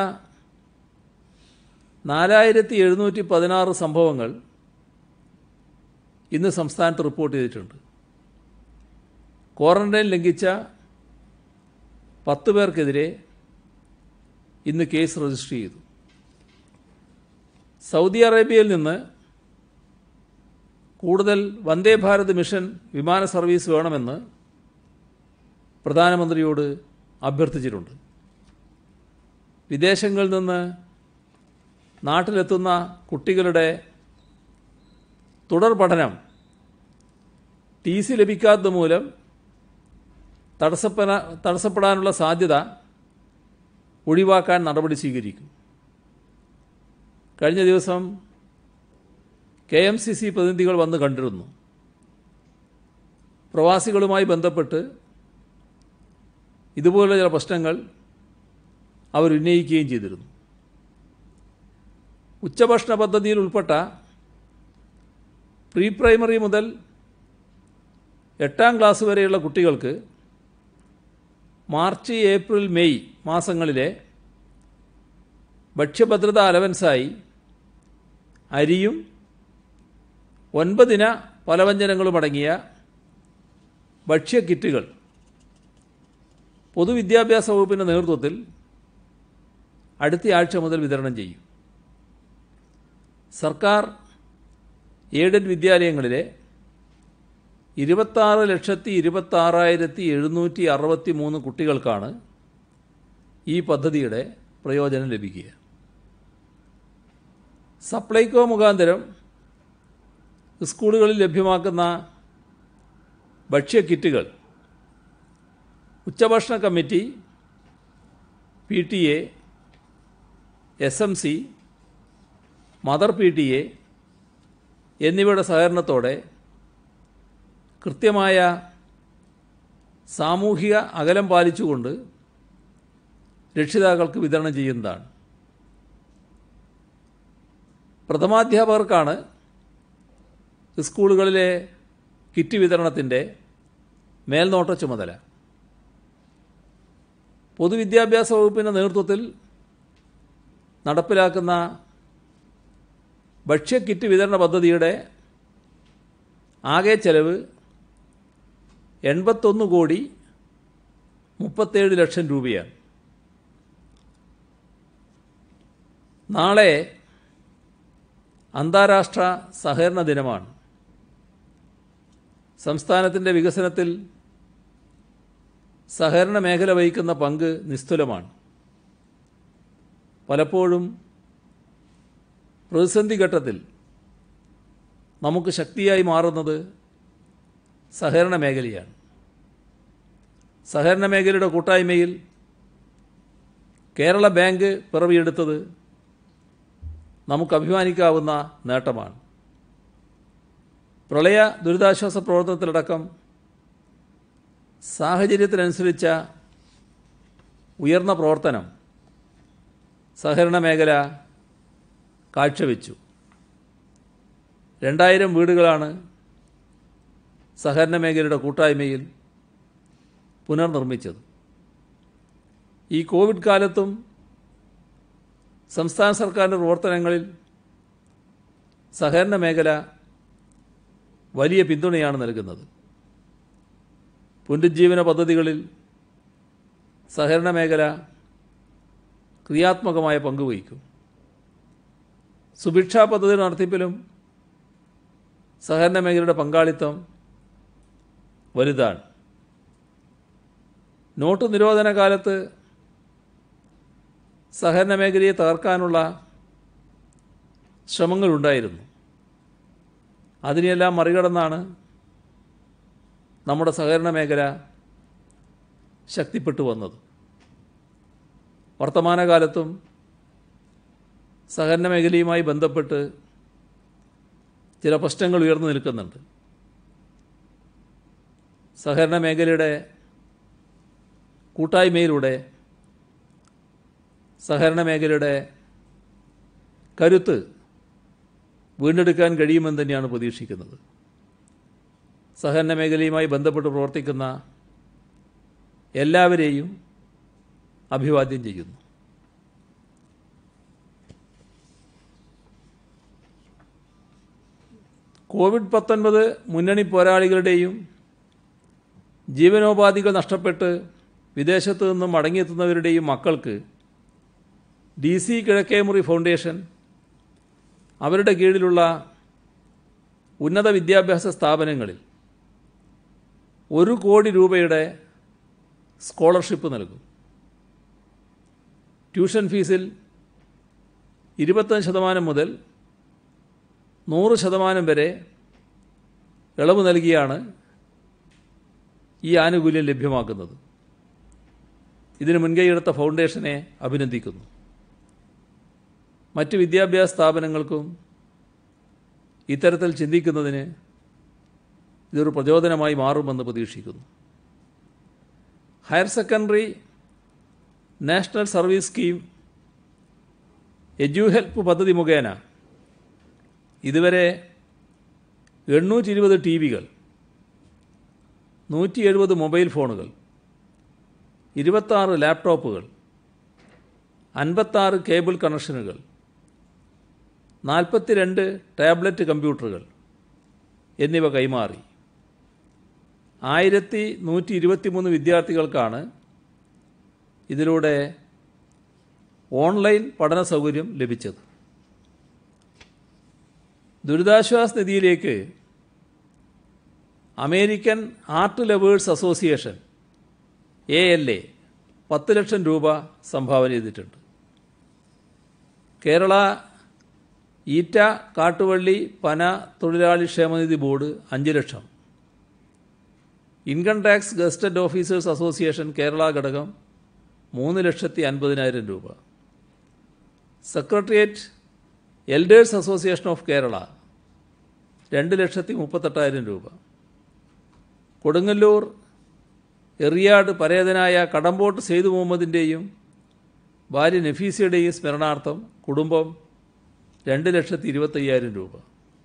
നാലായിരത്തി എഴുന്നൂറ്റി പതിനാറ് സംഭവങ്ങൾ ഇന്ന് സംസ്ഥാനത്ത് റിപ്പോർട്ട് ചെയ്തിട്ടുണ്ട് ക്വാറന്റൈൻ ലംഘിച്ച പത്ത് പേർക്കെതിരെ ഇന്ന് കേസ് രജിസ്റ്റർ ചെയ്തു സൗദി അറേബ്യയിൽ നിന്ന് കൂടുതൽ വന്ദേ ഭാരത് മിഷൻ വിമാന സർവീസ് വേണമെന്ന് പ്രധാനമന്ത്രിയോട് അഭ്യർത്ഥിച്ചിട്ടുണ്ട് വിദേശങ്ങളിൽ നിന്ന് നാട്ടിലെത്തുന്ന കുട്ടികളുടെ തുടർ പഠനം ടി സി ലഭിക്കാത്തത് മൂലം തടസ്സപ്പെടാ തടസ്സപ്പെടാനുള്ള സാധ്യത ഒഴിവാക്കാൻ നടപടി സ്വീകരിക്കും കഴിഞ്ഞ ദിവസം കെ എം സി സി പ്രതിനിധികൾ വന്ന് കണ്ടിരുന്നു പ്രവാസികളുമായി ബന്ധപ്പെട്ട് ഇതുപോലുള്ള ചില പ്രശ്നങ്ങൾ അവർ ഉന്നയിക്കുകയും ചെയ്തിരുന്നു ഉച്ചഭക്ഷണ പദ്ധതിയിൽ ഉൾപ്പെട്ട പ്രീ പ്രൈമറി മുതൽ എട്ടാം ക്ലാസ് വരെയുള്ള കുട്ടികൾക്ക് മാർച്ച് ഏപ്രിൽ മെയ് മാസങ്ങളിലെ ഭക്ഷ്യഭദ്രത അലവൻസായി അരിയും ഒൻപതിന പലവ്യഞ്ജനങ്ങളും അടങ്ങിയ ഭക്ഷ്യ കിറ്റുകൾ പൊതുവിദ്യാഭ്യാസ വകുപ്പിൻ്റെ നേതൃത്വത്തിൽ അടുത്ത ആഴ്ച മുതൽ വിതരണം ചെയ്യും സർക്കാർ എയ്ഡഡ് വിദ്യാലയങ്ങളിലെ ഇരുപത്താറ് ലക്ഷത്തി ഇരുപത്താറായിരത്തി എഴുന്നൂറ്റി അറുപത്തി മൂന്ന് കുട്ടികൾക്കാണ് ഈ പദ്ധതിയുടെ പ്രയോജനം ലഭിക്കുക സപ്ലൈകോ മുഖാന്തരം സ്കൂളുകളിൽ ലഭ്യമാക്കുന്ന ഭക്ഷ്യ കിറ്റുകൾ ഉച്ചഭക്ഷണ committee P T A S M C mother P T A എന്നിവയുടെ സഹകരണത്തോടെ കൃത്യമായ സാമൂഹിക അകലം പാലിച്ചുകൊണ്ട് രക്ഷിതാക്കൾക്ക് വിതരണം ചെയ്യുന്നതാണ് പ്രഥമാധ്യാപകർക്കാണ് സ്കൂളുകളിലെ കിറ്റ് വിതരണത്തിൻ്റെ മേൽനോട്ട ചുമതല പൊതുവിദ്യാഭ്യാസ വകുപ്പിൻ്റെ നേതൃത്വത്തിൽ നടപ്പിലാക്കുന്ന ഭക്ഷ്യ കിറ്റ് വിതരണ പദ്ധതിയുടെ ആകെ ചെലവ് എൺപത്തൊന്ന് കോടി മുപ്പത്തേഴ് ലക്ഷം രൂപയാണ് നാളെ അന്താരാഷ്ട്ര സഹകരണ ദിനമാണ് സംസ്ഥാനത്തിൻ്റെ വികസനത്തിൽ സഹകരണ മേഖല വഹിക്കുന്ന പങ്ക് നിസ്തുലമാണ് പലപ്പോഴും പ്രതിസന്ധി ഘട്ടത്തിൽ നമുക്ക് ശക്തിയായി മാറുന്നത് സഹകരണ മേഖലയാണ് സഹകരണ മേഖലയുടെ കൂട്ടായ്മയിൽ കേരള ബാങ്ക് പിറവിയെടുത്തത് നമുക്ക് അഭിമാനിക്കാവുന്ന നേട്ടമാണ് പ്രളയ ദുരിതാശ്വാസ പ്രവർത്തനത്തിലടക്കം സാഹചര്യത്തിനനുസരിച്ച ഉയർന്ന പ്രവർത്തനം സഹകരണ മേഖല കാഴ്ചവെച്ചു രണ്ടായിരം വീടുകളാണ് സഹകരണ മേഖലയുടെ കൂട്ടായ്മയിൽ പുനർനിർമ്മിച്ചത് ഈ കോവിഡ് കാലത്തും സംസ്ഥാന സർക്കാരിൻ്റെ പ്രവർത്തനങ്ങളിൽ സഹകരണ മേഖല വലിയ പിന്തുണയാണ് നൽകുന്നത് പുനരുജ്ജീവന പദ്ധതികളിൽ സഹകരണ മേഖല ക്രിയാത്മകമായ പങ്കുവഹിക്കും സുഭിക്ഷാ പദ്ധതി നടത്തിപ്പിലും സഹകരണ മേഖലയുടെ പങ്കാളിത്തം വലുതാണ് നോട്ട് നിരോധന കാലത്ത് സഹകരണ മേഖലയെ തകർക്കാനുള്ള ശ്രമങ്ങളുണ്ടായിരുന്നു അതിനെല്ലാം മറികടന്നാണ് നമ്മുടെ സഹകരണ മേഖല ശക്തിപ്പെട്ടു വന്നത് വർത്തമാനകാലത്തും സഹകരണ മേഖലയുമായി ബന്ധപ്പെട്ട് ചില പ്രശ്നങ്ങൾ ഉയർന്നു നിൽക്കുന്നുണ്ട് സഹകരണ മേഖലയുടെ കൂട്ടായ്മയിലൂടെ സഹകരണ മേഖലയുടെ കരുത്ത് വീണ്ടെടുക്കാൻ കഴിയുമെന്ന് തന്നെയാണ് പ്രതീക്ഷിക്കുന്നത് സഹകരണ മേഖലയുമായി ബന്ധപ്പെട്ട് പ്രവർത്തിക്കുന്ന എല്ലാവരെയും അഭിവാദ്യം ചെയ്യുന്നു കോവിഡ് പത്തൊൻപത് മുന്നണി പോരാളികളുടെയും ജീവനോപാധികൾ നഷ്ടപ്പെട്ട് വിദേശത്തു നിന്നും മടങ്ങിയെത്തുന്നവരുടെയും മക്കൾക്ക് ഡി സി കിഴക്കേമുറി ഫൗണ്ടേഷൻ അവരുടെ കീഴിലുള്ള ഉന്നത വിദ്യാഭ്യാസ സ്ഥാപനങ്ങളിൽ ഒരു കോടി രൂപയുടെ സ്കോളർഷിപ്പ് നൽകും ട്യൂഷൻ ഫീസിൽ ഇരുപത്തഞ്ച് ശതമാനം മുതൽ നൂറ് ശതമാനം വരെ ഇളവ് നൽകിയാണ് ഈ ആനുകൂല്യം ലഭ്യമാക്കുന്നത് ഇതിന് മുൻകൈയെടുത്ത ഫൗണ്ടേഷനെ അഭിനന്ദിക്കുന്നു മറ്റ് വിദ്യാഭ്യാസ സ്ഥാപനങ്ങൾക്കും ഇത്തരത്തിൽ ചിന്തിക്കുന്നതിന് ഇതൊരു പ്രചോദനമായി മാറുമെന്ന് പ്രതീക്ഷിക്കുന്നു higher secondary national service scheme edu help പദ്ധതി മുഖേന ഇതുവരെ എണ്ണൂറ്റി ഇരുപത് ടി വികൾ നൂറ്റി എഴുപത് മൊബൈൽ ഫോണുകൾ ഇരുപത്താറ് ലാപ്ടോപ്പുകൾ അൻപത്താറ് കേബിൾ കണക്ഷനുകൾ നാൽപ്പത്തിരണ്ട് ടാബ്ലറ്റ് കമ്പ്യൂട്ടറുകൾ എന്നിവ കൈമാറി ആയിരത്തി നൂറ്റി ഇരുപത്തിമൂന്ന് വിദ്യാർത്ഥികൾക്കാണ് ഇതിലൂടെ ഓൺലൈൻ പഠന സൗകര്യം ലഭിച്ചത് ദുരിതാശ്വാസ നിധിയിലേക്ക് American art lovers association A L A പത്ത് ലക്ഷം രൂപ സംഭാവന ചെയ്തിട്ടുണ്ട് കേരള ഈറ്റ കാട്ടുവള്ളി പന തൊഴിലാളി ക്ഷേമനിധി ബോർഡ് അഞ്ച് lakh income tax gazetted officers association Kerala ഘടകം മൂന്ന് ലക്ഷത്തി അൻപതിനായിരം രൂപ secretariat elders association of Kerala രണ്ട് ലക്ഷത്തി മുപ്പത്തെട്ടായിരം രൂപ കൊടുങ്ങല്ലൂർ എറിയാട് പരേതനായ കടമ്പോട്ട് സെയ്ദ് മുഹമ്മദിൻ്റെയും ഭാര്യ നഫീസയുടെയും സ്മരണാർത്ഥം കുടുംബം രണ്ട് ലക്ഷത്തി ഇരുപത്തയ്യായിരം രൂപ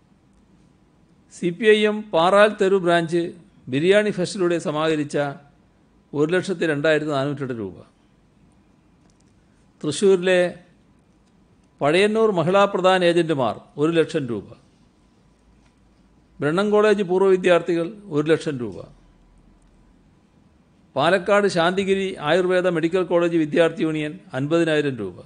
C P I M Paral Theru branch biryani ഫെസ്റ്റിലൂടെ സമാഹരിച്ച ഒരു ലക്ഷത്തി രണ്ടായിരത്തി നാനൂറ്റെട്ട് രൂപ തൃശ്ശൂരിലെ പഴയന്നൂർ മഹിളാ പ്രധാന ഏജന്റുമാർ ഒരു ലക്ഷം രൂപ ബ്രണ്ണം കോളേജ് പൂർവ്വ വിദ്യാർത്ഥികൾ ഒരു ലക്ഷം രൂപ പാലക്കാട് ശാന്തിഗിരി ആയുർവേദ മെഡിക്കൽ കോളേജ് വിദ്യാർത്ഥി യൂണിയൻ അൻപതിനായിരം രൂപ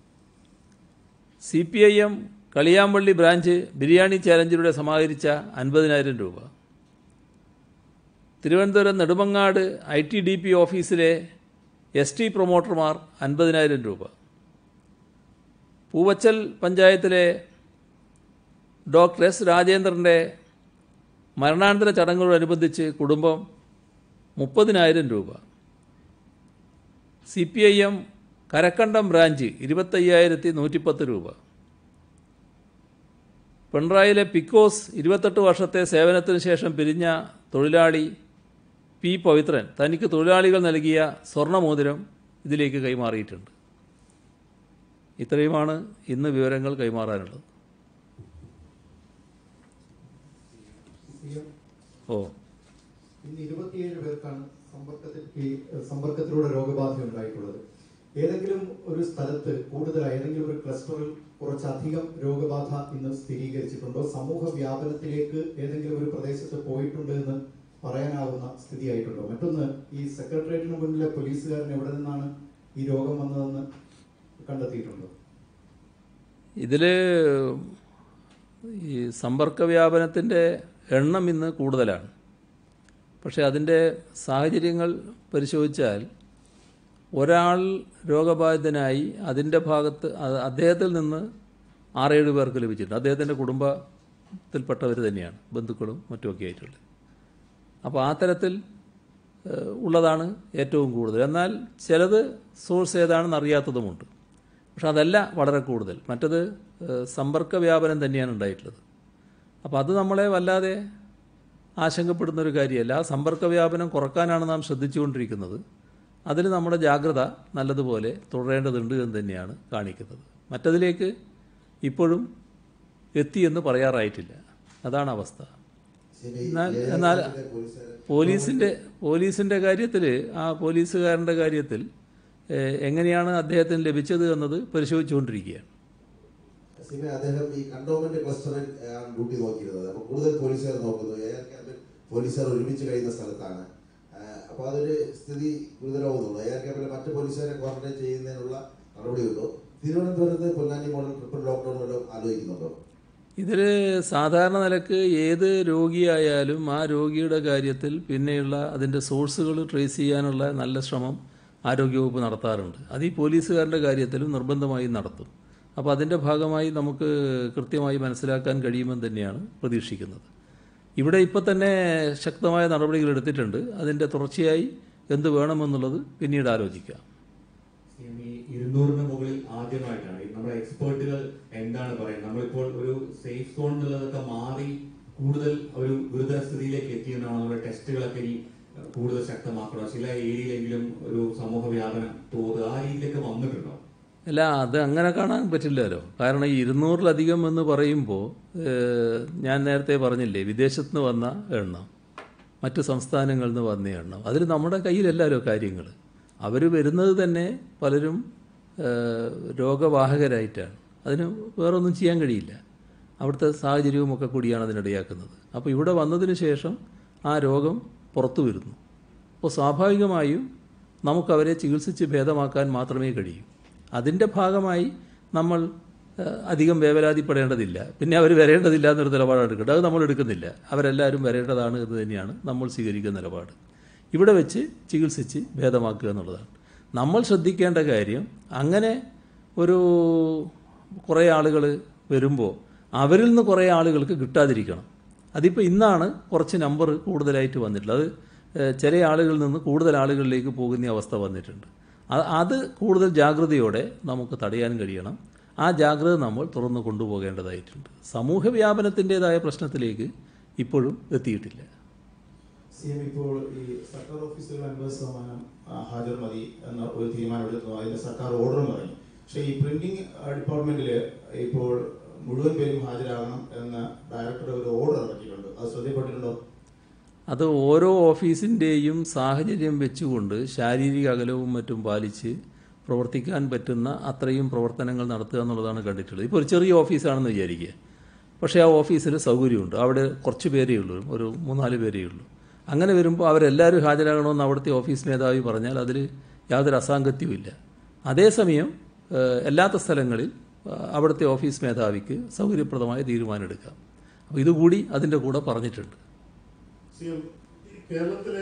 C P I M Kaliyampalli branch biryani ചാലഞ്ചിലൂടെ സമാഹരിച്ച അൻപതിനായിരം രൂപ Thiruvananthapuram Nedumangad I T D P ഓഫീസിലെ എസ് ടി പ്രൊമോട്ടർമാർ അൻപതിനായിരം രൂപ പൂവച്ചൽ പഞ്ചായത്തിലെ ഡോക്ടർ എസ് രാജേന്ദ്രൻ്റെ മരണാനന്തര ചടങ്ങുകളോടനുബന്ധിച്ച് കുടുംബം മുപ്പതിനായിരം രൂപ C P I M Karakkandam branch ഇരുപത്തയ്യായിരത്തി നൂറ്റിപ്പത്ത് രൂപ പിണറായിലെ പിക്കോസ് ഇരുപത്തെട്ട് വർഷത്തെ സേവനത്തിന് ശേഷം പിരിഞ്ഞ തൊഴിലാളി പി പവിത്രൻ തനിക്ക് തൊഴിലാളികൾ നൽകിയ സ്വർണ്ണമോതിരം ഇതിലേക്ക് കൈമാറിയിട്ടുണ്ട് ഇത്രയുമാണ് ഇന്ന് വിവരങ്ങൾ കൈമാറാനുള്ളത് ഓ ഇന്ന് ഇരുപത്തിയേഴ് പേർക്കാണ് സമ്പർക്കത്തിൽ ഈ സമ്പർക്കത്തിലൂടെ രോഗബാധ ഉണ്ടായിട്ടുള്ളത് ഏതെങ്കിലും ഒരു സ്ഥലത്ത് കൂടുതൽ ഏതെങ്കിലും ഒരു ക്ലസ്റ്ററിൽ കുറച്ചധികം രോഗബാധ ഇന്ന് സ്ഥിരീകരിച്ചിട്ടുണ്ടോ സമൂഹ വ്യാപനത്തിലേക്ക് ഏതെങ്കിലും ഒരു പ്രദേശത്ത് പോയിട്ടുണ്ട് എന്ന് പറയാനാവുന്ന സ്ഥിതിയായിട്ടുണ്ടോ മറ്റൊന്ന് ഈ സെക്രട്ടേറിയറ്റിന് മുന്നിലെ പോലീസുകാരൻ എവിടെ നിന്നാണ് ഈ രോഗം വന്നതെന്ന് കണ്ടെത്തിയിട്ടുണ്ടോ ഇതിൽ ഈ സമ്പർക്ക വ്യാപനത്തിൻ്റെ എണ്ണം ഇന്ന് കൂടുതലാണ് പക്ഷേ അതിൻ്റെ സാഹചര്യങ്ങൾ പരിശോധിച്ചാൽ ഒരാൾ രോഗബാധിതനായി അതിൻ്റെ ഭാഗത്ത് അ- അദ്ദേഹത്തിൽ നിന്ന് ആറേഴ് പേർക്ക് ലഭിച്ചിട്ടുണ്ട് അദ്ദേഹത്തിൻ്റെ കുടുംബത്തിൽപ്പെട്ടവർ തന്നെയാണ് ബന്ധുക്കളും മറ്റുമൊക്കെ ആയിട്ടുള്ളത് അപ്പോൾ ആ തരത്തിൽ ഏഹ്, ഉള്ളതാണ് ഏറ്റവും കൂടുതൽ എന്നാൽ ചിലത് സോഴ്സ് ഏതാണെന്ന് അറിയാത്തതുമുണ്ട് പക്ഷെ അതല്ല വളരെ കൂടുതൽ മറ്റത് ഏഹ്, സമ്പർക്ക വ്യാപനം തന്നെയാണ് ഉണ്ടായിട്ടുള്ളത് അപ്പോൾ അത് നമ്മളെ വല്ലാതെ ആശങ്കപ്പെടുന്ന ഒരു കാര്യമല്ല ആ സമ്പർക്ക വ്യാപനം കുറക്കാനാണ് നാം ശ്രദ്ധിച്ചുകൊണ്ടിരിക്കുന്നത് അതിൽ നമ്മുടെ ജാഗ്രത നല്ലതുപോലെ തുടരേണ്ടതുണ്ട് എന്ന് തന്നെയാണ് കാണിക്കുന്നത് മറ്റതിലേക്ക് ഇപ്പോഴും എത്തിയെന്ന് പറയാറായിട്ടില്ല അതാണ് അവസ്ഥ എന്നാൽ എന്നാൽ പോലീസിൻ്റെ പോലീസിൻ്റെ കാര്യത്തിൽ ആ പോലീസുകാരൻ്റെ കാര്യത്തിൽ ഏഹ്, എങ്ങനെയാണ് അദ്ദേഹത്തിന് ലഭിച്ചത് എന്നത് പരിശോധിച്ചുകൊണ്ടിരിക്കുകയാണ് സിമെ അദ്ദേഹം ഈ കണ്ടോൺമെന്റ് ക്ലസ്റ്ററിൽ ആണ് ഡ്യൂട്ടി നോക്കിയിരുന്നത് അപ്പൊ കൂടുതൽ പോലീസുകാർ നോക്കുന്നു എ ആർ ക്യാമ്പിൽ പോലീസുകാർ ഒരുമിച്ച് കഴിയുന്ന സ്ഥലത്താണ് അപ്പൊ അതൊരു സ്ഥിതി ഗുരുതരമാവുന്നുള്ളൂ എ ആർ ക്യാമ്പിലെ മറ്റ് പോലീസുകാരെ ക്വാറന്റൈൻ ചെയ്യുന്നതിനുള്ള നടപടിയുണ്ടോ തിരുവനന്തപുരത്ത് പൊന്നാനി മോഡൽ ട്രിപ്പിൾ ലോക്ക്ഡൌൺ വല്ലതും ആലോചിക്കുന്നുണ്ടോ ഇതിൽ സാധാരണ നിലക്ക് ഏത് രോഗിയായാലും ആ രോഗിയുടെ കാര്യത്തിൽ പിന്നെയുള്ള അതിൻ്റെ സോഴ്സുകൾ ട്രേസ് ചെയ്യാനുള്ള നല്ല ശ്രമം ആരോഗ്യവകുപ്പ് നടത്താറുണ്ട് അത് ഈ പോലീസുകാരുടെ കാര്യത്തിലും നിർബന്ധമായും നടത്തും അപ്പോൾ അതിൻ്റെ ഭാഗമായി നമുക്ക് കൃത്യമായി മനസ്സിലാക്കാൻ കഴിയുമെന്ന് തന്നെയാണ് പ്രതീക്ഷിക്കുന്നത് ഇവിടെ ഇപ്പോൾ തന്നെ ശക്തമായ നടപടികൾ എടുത്തിട്ടുണ്ട് അതിൻ്റെ തുടർച്ചയായി എന്ത് വേണമെന്നുള്ളത് പിന്നീട് ആലോചിക്കാം ഈ ഇരുന്നൂറിന് മുകളിൽ ആദ്യമായിട്ടാണ് ഈ നമ്മുടെ എക്സ്പേർട്ടുകൾ എന്താണ് പറയുന്നത് നമ്മളിപ്പോൾ ഒരു സേഫ് സോൺ എന്നുള്ളതൊക്കെ മാറി കൂടുതൽ ഒരു ഗുരുതര സ്ഥിതിയിലേക്ക് എത്തിയെന്നാണ് നമ്മുടെ ടെസ്റ്റുകളൊക്കെ ഇനി കൂടുതൽ ശക്തമാക്കണം ചില ഏരിയയിലെങ്കിലും ഒരു സമൂഹ വ്യാപനം തോത് ആ രീതിയിലേക്ക് വന്നിട്ടുണ്ടോ അല്ല അത് അങ്ങനെ കാണാൻ പറ്റില്ലല്ലോ കാരണം ഈ ഇരുന്നൂറിലധികം എന്ന് പറയുമ്പോൾ ഏഹ്, ഞാൻ നേരത്തെ പറഞ്ഞില്ലേ വിദേശത്ത് നിന്ന് വന്ന എണ്ണം മറ്റ് സംസ്ഥാനങ്ങളിൽ നിന്ന് വന്ന എണ്ണം അതിൽ നമ്മുടെ കയ്യിലല്ലല്ലോ കാര്യങ്ങൾ അവർ വരുന്നത് തന്നെ പലരും ഏഹ്, രോഗവാഹകരായിട്ടാണ് അതിന് വേറൊന്നും ചെയ്യാൻ കഴിയില്ല അവിടുത്തെ സാഹചര്യവും ഒക്കെ കൂടിയാണ് അതിനിടയാക്കുന്നത് അപ്പോൾ ഇവിടെ വന്നതിന് ശേഷം ആ രോഗം പുറത്തു വരുന്നു അപ്പോൾ സ്വാഭാവികമായും നമുക്കവരെ ചികിത്സിച്ച് ഭേദമാക്കാൻ മാത്രമേ കഴിയൂ അതിൻ്റെ ഭാഗമായി നമ്മൾ ഏഹ്, അധികം വേവലാതിപ്പെടേണ്ടതില്ല പിന്നെ അവർ വരേണ്ടതില്ല എന്നൊരു നിലപാടാണ് എടുക്കേണ്ടത് അത് നമ്മൾ എടുക്കുന്നില്ല അവരെല്ലാവരും വരേണ്ടതാണ് എന്ന് തന്നെയാണ് നമ്മൾ സ്വീകരിക്കുന്ന നിലപാട് ഇവിടെ വെച്ച് ചികിത്സിച്ച് ഭേദമാക്കുക എന്നുള്ളതാണ് നമ്മൾ ശ്രദ്ധിക്കേണ്ട കാര്യം അങ്ങനെ ഒരു കുറേ ആളുകൾ വരുമ്പോൾ അവരിൽ നിന്ന് കുറേ ആളുകൾക്ക് കിട്ടാതിരിക്കണം അതിപ്പോൾ ഇന്നാണ് കുറച്ച് നമ്പർ കൂടുതലായിട്ട് വന്നിട്ടുള്ളത് അത് ഏഹ്, ചില ആളുകളിൽ നിന്ന് കൂടുതൽ ആളുകളിലേക്ക് പോകുന്ന അവസ്ഥ വന്നിട്ടുണ്ട് അത് അത് കൂടുതൽ ജാഗ്രതയോടെ നമുക്ക് തടയാൻ കഴിയണം ആ ജാഗ്രത നമ്മൾ തുറന്നു കൊണ്ടുപോകേണ്ടതായിട്ടുണ്ട് സമൂഹ വ്യാപനത്തിൻ്റെതായ പ്രശ്നത്തിലേക്ക് ഇപ്പോഴും എത്തിയിട്ടില്ല സി എം ഇപ്പോൾ ഈ സർക്കാർ ഓഫീസുകൾ അൻപത് ശതമാനം ആ, ഹാജർ മതി എന്ന ഒരു തീരുമാനമെടുത്തു അതിന്റെ സർക്കാർ ഓർഡറും പറഞ്ഞു പക്ഷേ ഈ പ്രിന്റിംഗ് ഡിപ്പാർട്ട്മെന്റിൽ ഇപ്പോൾ മുഴുവൻ പേരും ഹാജരാകണം എന്ന ഡയറക്ടർ ഒരു ഓർഡർ ഇറക്കിയിട്ടുണ്ട് അത് ശ്രദ്ധപ്പെട്ടിട്ടുണ്ടോ അത് ഓരോ ഓഫീസിൻ്റെയും സാഹചര്യം വെച്ചുകൊണ്ട് ശാരീരിക അകലവും മറ്റും പാലിച്ച് പ്രവർത്തിക്കാൻ പറ്റുന്ന അത്രയും പ്രവർത്തനങ്ങൾ നടത്തുക എന്നുള്ളതാണ് കണ്ടിട്ടുള്ളത് ഇപ്പോൾ ഒരു ചെറിയ ഓഫീസാണെന്ന് വിചാരിക്കുക പക്ഷേ ആ ഓഫീസിൽ സൗകര്യമുണ്ട് അവിടെ കുറച്ച് പേരേ ഉള്ളൂ ഒരു മൂന്നാല് പേരേ ഉള്ളൂ അങ്ങനെ വരുമ്പോൾ അവരെല്ലാവരും ഹാജരാകണമെന്ന് അവിടുത്തെ ഓഫീസ് മേധാവി പറഞ്ഞാൽ അതിൽ യാതൊരു അസാങ്കത്യവും ഇല്ല അതേസമയം ഏഹ്, അല്ലാത്ത സ്ഥലങ്ങളിൽ ഏഹ്, അവിടുത്തെ ഓഫീസ് മേധാവിക്ക് സൗകര്യപ്രദമായ തീരുമാനം എടുക്കാം അപ്പോൾ ഇതുകൂടി അതിൻ്റെ കൂടെ പറഞ്ഞിട്ടുണ്ട് സിഎം കേരളത്തിലെ